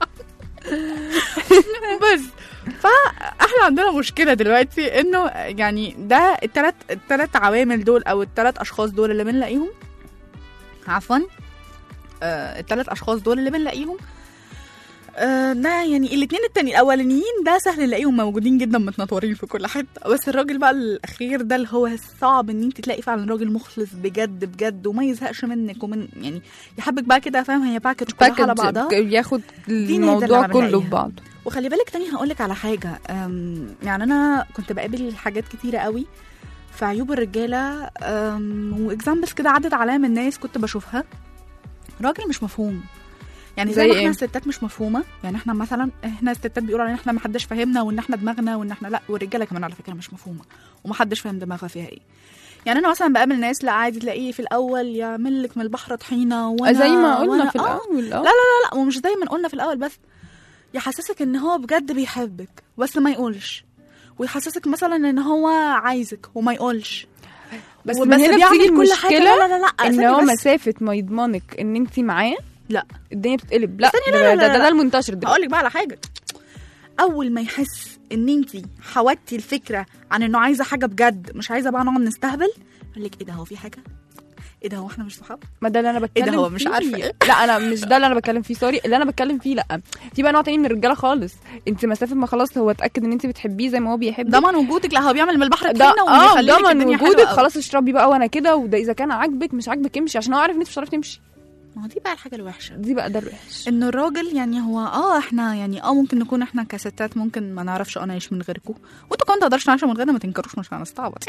بس فاحنا عندنا مشكله دلوقتي انه يعني ده الثلاث الثلاث عوامل دول او الثلاث اشخاص دول اللي بنلاقيهم عفوا آه الثلاث اشخاص دول اللي بنلاقيهم آه ده يعني الاثنين التاني الاولانيين ده سهل نلاقيهم موجودين جدا متنطورين في كل حته بس الراجل بقى الاخير ده اللي هو صعب ان انت تلاقي فعلا راجل مخلص بجد بجد وما يزهقش منك ومن يعني يحبك بقى كده فاهم هي باكج كلها على بعضها باكج ياخد نادر الموضوع لما كله بنلاقيها. في بعض وخلي بالك تاني هقول لك على حاجه أم، يعني انا كنت بقابل حاجات كتيره قوي في عيوب الرجاله واكزامبلز كده عدت عليا من ناس كنت بشوفها راجل مش مفهوم يعني زي زي ما احنا إيه؟ الستات مش مفهومه يعني احنا مثلا احنا الستات بيقولوا علينا احنا ما حدش فاهمنا وان احنا دماغنا وان احنا لا والرجاله كمان على فكره مش مفهومه وما حدش فاهم دماغها فيها ايه يعني انا مثلا بقابل ناس لا عادي تلاقيه في الاول يعمل لك من البحر طحينه وانا زي ما قلنا وأنا- في آه، الاول لا اه لا لا لا ومش زي ما قلنا في الاول بس يحسسك ان هو بجد بيحبك بس ما يقولش ويحسسك مثلا ان هو عايزك وما يقولش بس وبس من هنا بيعمل بتيجي كل حاجة. المشكله لا لا لا, لا. ان ثانية هو بس. مسافه ما يضمنك ان انت معاه لا الدنيا بتتقلب لا ثانية، ده, لا، لا، ده, لا، ده, لا. ده المنتشر دلوقتي هقول لك بقى على حاجه اول ما يحس ان انت حودتي الفكره عن انه عايزه حاجه بجد مش عايزه بقى نقعد نستهبل يقول لك ايه ده هو في حاجه ايه ده هو احنا مش صحاب ما ده اللي انا بتكلم ايه ده هو مش فيه. عارفة إيه؟ لا انا مش ده اللي انا بتكلم فيه سوري اللي انا بتكلم فيه لا في بقى نوع تاني من الرجاله خالص انت مسافه ما خلاص هو اتاكد ان انت بتحبيه زي ما هو بيحبك ضمن وجودك لا هو بيعمل من البحر ده طحينه اه ويخلي لك ضمن الدنيا حلوة وجودك أوي. خلاص اشربي بقى وانا كده وده اذا كان عاجبك مش عاجبك امشي عشان هو عارف ان انت مش هتعرفي تمشي ما هو دي بقى الحاجه الوحشه دي بقى ده الوحش ان الراجل يعني هو اه احنا يعني اه ممكن نكون احنا كستات ممكن ما نعرفش انا اعيش من غيركم وانتوا كمان تقدرش تعيشوا من غيرنا ما تنكروش مش هنستعبط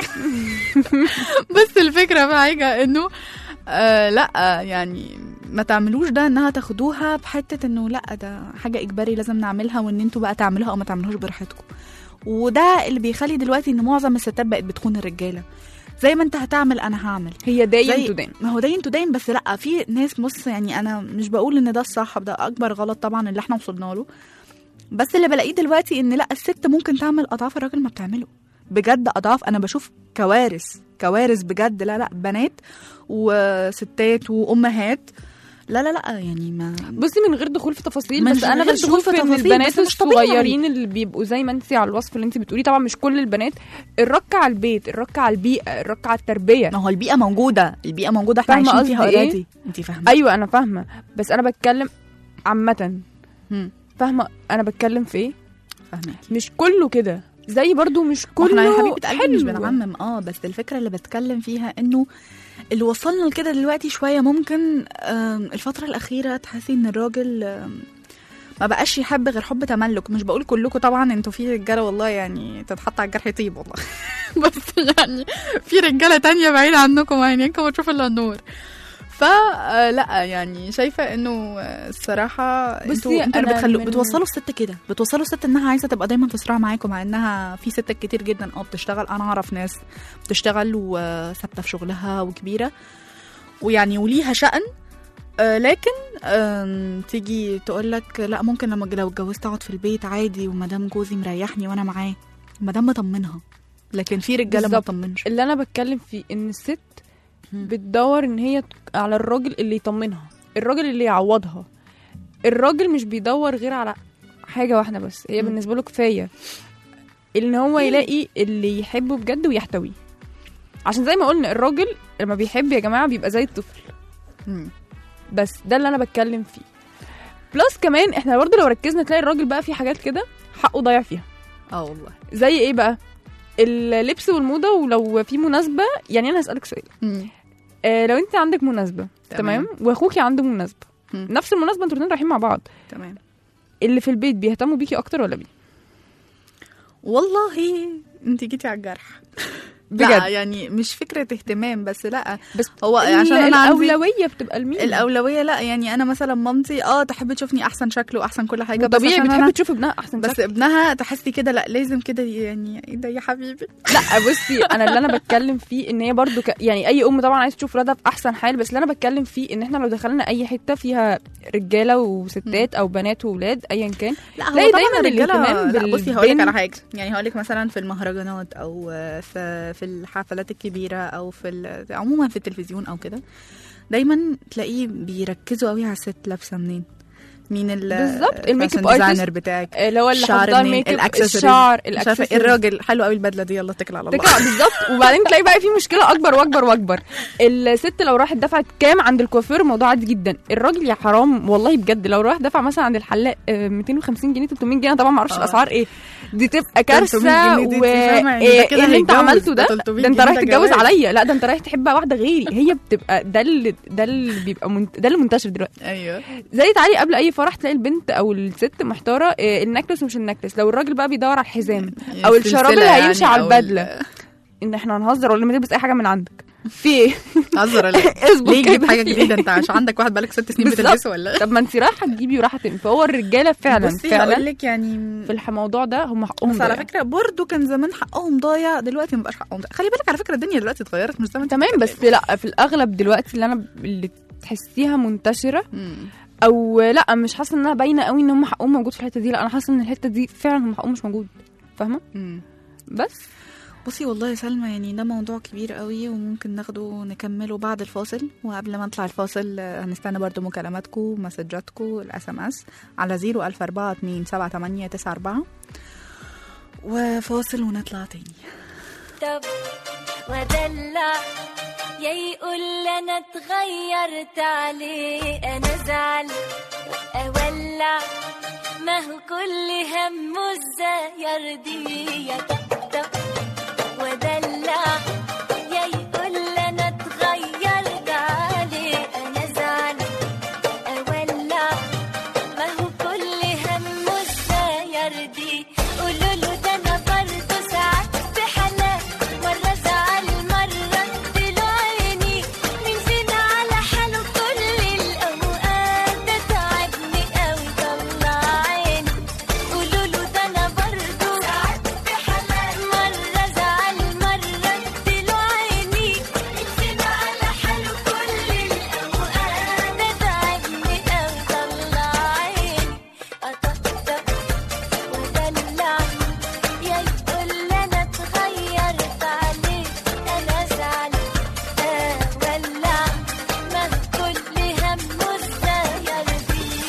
بس الفكره بقى حاجه انه آه لا يعني ما تعملوش ده انها تاخدوها بحته انه لا ده حاجه اجباري لازم نعملها وان انتوا بقى تعملوها او ما تعملوهاش براحتكم وده اللي بيخلي دلوقتي ان معظم الستات بقت بتخون الرجاله زي ما انت هتعمل انا هعمل هي داين زي- تدان ما هو داين تدين بس لا في ناس بص يعني انا مش بقول ان ده الصح ده اكبر غلط طبعا اللي احنا وصلنا له بس اللي بلاقيه دلوقتي ان لا الست ممكن تعمل اضعاف الراجل ما بتعمله بجد اضعاف انا بشوف كوارث كوارث بجد لا لا بنات وستات وامهات لا لا لا يعني ما بصي من غير دخول في تفاصيل من بس انا غير دخول بشوف في ان تفاصيل، البنات بس مش طبيعي. الصغيرين اللي بيبقوا زي ما انت على الوصف اللي انت بتقوليه طبعا مش كل البنات الرك على البيت الرك على البيئه الرك على التربيه ما هو البيئه موجوده البيئه موجوده احنا فاهمة عايشين فيها قصدي إيه؟ اوريدي انت فاهمه ايوه انا فاهمه بس انا بتكلم عامه مم. فاهمه انا بتكلم في ايه فاهمه مش كله كده زي برضو مش ما احنا يا كله حبيبه قلبي مش حلو. بنعمم اه بس الفكره اللي بتكلم فيها انه اللي وصلنا لكده دلوقتي شويه ممكن آم، الفتره الاخيره تحسي ان الراجل آم، ما بقاش يحب غير حب تملك مش بقول كلكم طبعا انتوا في رجاله والله يعني تتحط على الجرح طيب والله بس يعني في رجاله تانية بعيد عنكم وعينيكم وتشوف الا النور فلا يعني شايفه انه آه، الصراحه انتوا بصي، انتوا اللي أنا بتخلوا من- بتوصلوا الست كده بتوصلوا الست انها عايزه تبقى دايما في صراع معاكم مع انها في ستات كتير جدا اه بتشتغل انا اعرف ناس بتشتغل وثابته في شغلها وكبيره ويعني وليها شأن آه لكن آم، تيجي تقول لك لا ممكن لما لو اتجوزت اقعد في البيت عادي ومدام جوزي مريحني وانا معاه مدام مطمنها لكن في رجاله ما بالظبط. تطمنش اللي انا بتكلم فيه ان الست مم. بتدور ان هي ت- على الراجل اللي يطمنها الراجل اللي يعوضها الراجل مش بيدور غير على حاجه واحده بس هي مم. بالنسبه له كفايه ان هو يلاقي اللي يحبه بجد ويحتويه عشان زي ما قلنا الراجل لما بيحب يا جماعه بيبقى زي الطفل مم. بس ده اللي انا بتكلم فيه بلس كمان احنا برضه لو ركزنا تلاقي الراجل بقى في حاجات كده حقه ضايع فيها اه والله زي ايه بقى اللبس والموضه ولو في مناسبه يعني انا هسالك سؤال مم. آه لو انت عندك مناسبه تمام. تمام, واخوكي عنده مناسبه مم. نفس المناسبه انتوا الاتنين رايحين مع بعض تمام اللي في البيت بيهتموا بيكي اكتر ولا بيه والله انت جيتي على الجرح بجد لا يعني مش فكره اهتمام بس لا بس هو عشان انا عندي الاولويه بتبقى لمين الاولويه لا يعني انا مثلا مامتي اه تحب تشوفني احسن شكل واحسن كل حاجه بس طبيعي عشان بتحب أنا تشوف ابنها احسن بس شكل. ابنها تحسي كده لا لازم كده يعني ايه ده يا حبيبي لا بصي انا اللي انا بتكلم فيه ان هي برضو ك... يعني اي ام طبعا عايز تشوف ولادها في احسن حال بس اللي انا بتكلم فيه ان احنا لو دخلنا اي حته فيها رجاله وستات او بنات وولاد ايا كان لا هو تلاقي طبعا دايما الرجاله الاهتمام لا بصي هقول لك على بالبنت- حاجه يعني هقول لك مثلا في المهرجانات او في في الحفلات الكبيره او في ال- عموما في التلفزيون او كده دايما تلاقيه بيركزوا قوي على الست لابسه منين مين ال بالظبط، الميك اب ديزاينر ارتست، بتاعك اللي هو اللي الشعر حاطه منين الميك اب الاكسسوارز الشعر مش عارفه إيه، الاكسسوارز الراجل حلو قوي البدله دي يلا اتكل على الله تكع بالظبط وبعدين تلاقي بقى في مشكله اكبر واكبر واكبر الست لو راحت دفعت كام عند الكوافير الموضوع عادي جدا الراجل يا حرام والله بجد لو راح دفع مثلا عند الحلاق آه، 250 جنيه 300 جنيه أنا طبعا ما اعرفش آه. الاسعار ايه دي تبقى 300 كارثه جنيه دي و أنت فاهمة يعني ده ايه كده اللي انت هيتجوز، عملته ده ده 300 ده انت جنيه رايح ده تتجوز جواز. عليا لا ده انت رايح تحب واحده غيري هي بتبقى ده اللي ده اللي بيبقى منت... ده اللي منتشر دلوقتي ايوه زي تعالي قبل اي فرح تلاقي البنت او الست محتاره إيه النكلس ومش النكلس لو الراجل بقى بيدور على الحزام او الشراب اللي السلسلة هيمشي يعني على أو البدله ال- ان احنا هنهزر ولا ما تلبس اي حاجه من عندك في ايه هزر ولا اظبط ليه تجيب كده. حاجه جديده انت عشان عندك واحد بقالك ست سنين بالظبط. بتلبسه ولا إيه؟ طب ما انت رايحه تجيبي ورايحه تنفي فهو الرجاله فعلا بصي هقول فعلا لك يعني في الموضوع ده هم حقهم بس على ضايع. فكره برضو كان زمان حقهم ضايع دلوقتي مبقاش حقهم ضايع خلي بالك على فكره الدنيا دلوقتي اتغيرت مش زي ما انت تمام بتتكلمي. بس لا في الاغلب دلوقتي اللي انا اللي تحسيها منتشره مم. او لا مش حاسه انها باينه قوي ان هم حقهم موجود في الحته دي لا انا حاسه ان الحته دي فعلا هم حقهم مش موجود فاهمه مم. بس بصي والله يا سلمى يعني ده موضوع كبير قوي وممكن ناخده نكمله بعد الفاصل وقبل ما نطلع الفاصل آه، هنستنى برضو مكالماتكم ومسجاتكم الاس ام اس على 014278994 وفاصل ونطلع تاني طب ودلع يا يقول لي انا اتغيرت عليه انا زعل اولع ما هو كل همه ازاي يرضيه يطقطق ودلع يا يقول لي انا اتغيرت عليه انا زعل اولع ما هو كل همه ازاي يرضيه قولوا له ده انا برضه ساعات في حالات مره زعل مره اديله عيني مين فينا على حاله كل الاوقات ده تعبني قوي طلع عيني قولوا له ده انا برضه ساعات في حالات مره زعل مره اديله عيني مين فينا على حاله كل الاوقات ده تعبني قوي طلع عيني اطقطق ودلع يا يقول انا اتغيرت عليه انا زعل اولع ما كل همه ازاي يرضيه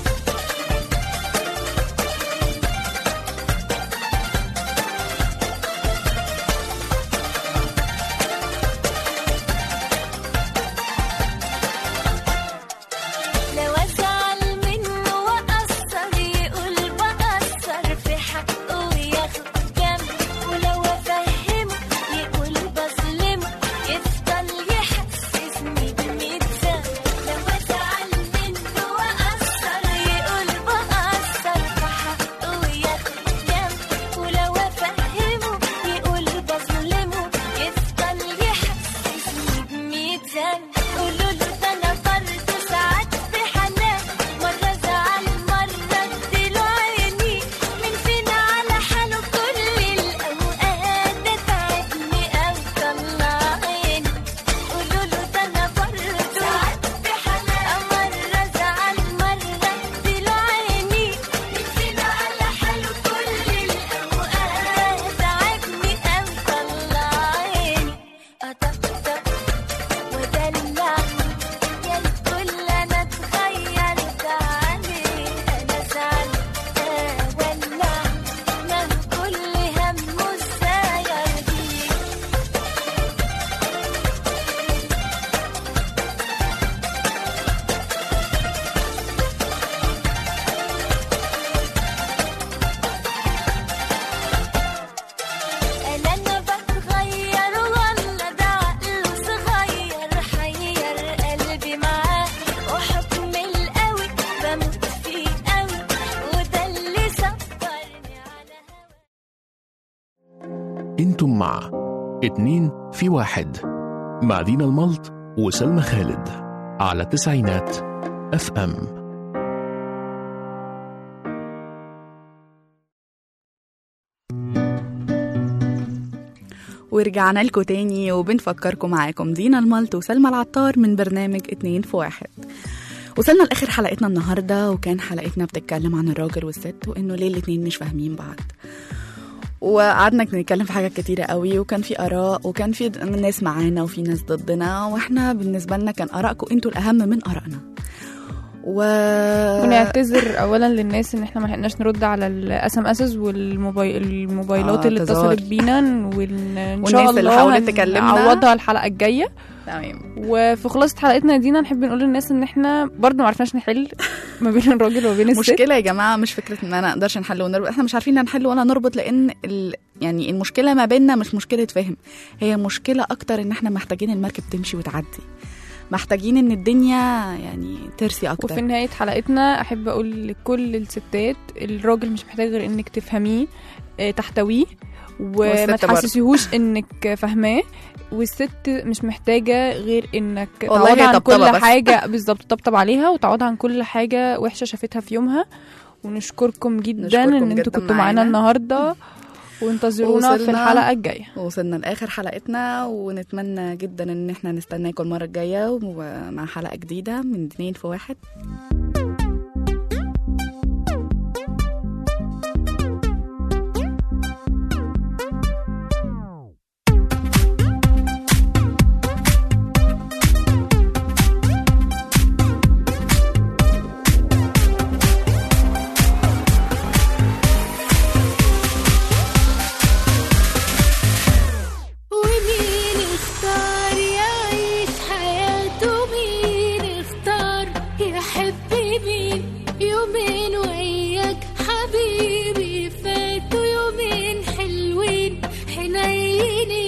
لو ازعل منه واقصر يقول بقصر في حقه وياخد جنب ولو افهمه يقول بظلمه يفضل يحسسني بميت ذنب لو ازعل منه واقصر يقول بقصر في حقه وياخد جنب ولو افهمه يقول بظلمه يفضل يحسسني بميت ذنب قولوا له ده انا برضه ساعات في حنان مرة زعل مرة اديله عيني مين فينا على حاله كل الأوقات ده تعبني أوي طلع عيني قولوا له ده أنا برضه ساعات في حنان مرة زعل مرة اديله عيني مين فينا على حاله كل الأوقات تعبني أوي طلع عيني أطقطق ودلع يا الكل انا اتغيرت عليه انا زعل اولع ما هو كل همه ازاي يرضيه انا انا بتغير ولا ده عقله صغير حير قلبي معاه وحكم القوي بموت فيه قوي وده اللي صبرني على انتم مع اتنين في واحد مع دينا الملط وسلمى خالد على تسعينات اف ام ورجعنا لكم تاني وبنفكركم معاكم دينا الملط وسلمى العطار من برنامج اتنين في واحد وصلنا لاخر حلقتنا النهارده وكان حلقتنا بتتكلم عن الراجل والست وانه ليه الاتنين مش فاهمين بعض وقعدنا نتكلم في حاجات كتيرة قوي وكان في آراء وكان في ناس معانا وفي ناس ضدنا واحنا بالنسبة لنا كان آرائكم انتوا الأهم من آرائنا و... ونعتذر اولا للناس ان احنا ما لحقناش نرد على الاس ام اسز والموبايلات آه، اللي اعتذار. اتصلت بينا وان ان والناس شاء اللي الله حاولت تكلمنا. نعوضها الحلقه الجايه تمام وفي خلاصه حلقتنا دينا نحب نقول للناس ان احنا برضه ما عرفناش نحل ما بين الراجل وما بين الست مشكلة يا جماعة مش فكرة ان انا اقدرش نحل ونربط احنا مش عارفين لا نحل ولا نربط لان ال... يعني المشكلة ما بيننا مش مشكلة فهم هي مشكلة اكتر ان احنا محتاجين المركب تمشي وتعدي محتاجين ان الدنيا يعني ترسي اكتر وفي نهاية حلقتنا أحب أقول لكل الستات الراجل مش محتاج غير إنك تفهميه آه، تحتويه وما والست برضه. تحسسيهوش إنك فاهماه والست مش محتاجة غير إنك والله تعوض هي عن طبطبة كل بس. حاجة بالظبط طبطب عليها وتعوض عن كل حاجة وحشة شافتها في يومها ونشكركم جدا نشكركم إن انتوا جداً كنتوا معانا معانا. النهاردة وانتظرونا في وصلنا- الحلقة الجاية وصلنا لاخر حلقتنا ونتمنى جدا ان احنا نستناكم المرة الجاية ومع حلقة جديدة من اتنين في واحد ومين اختار يعيش اديني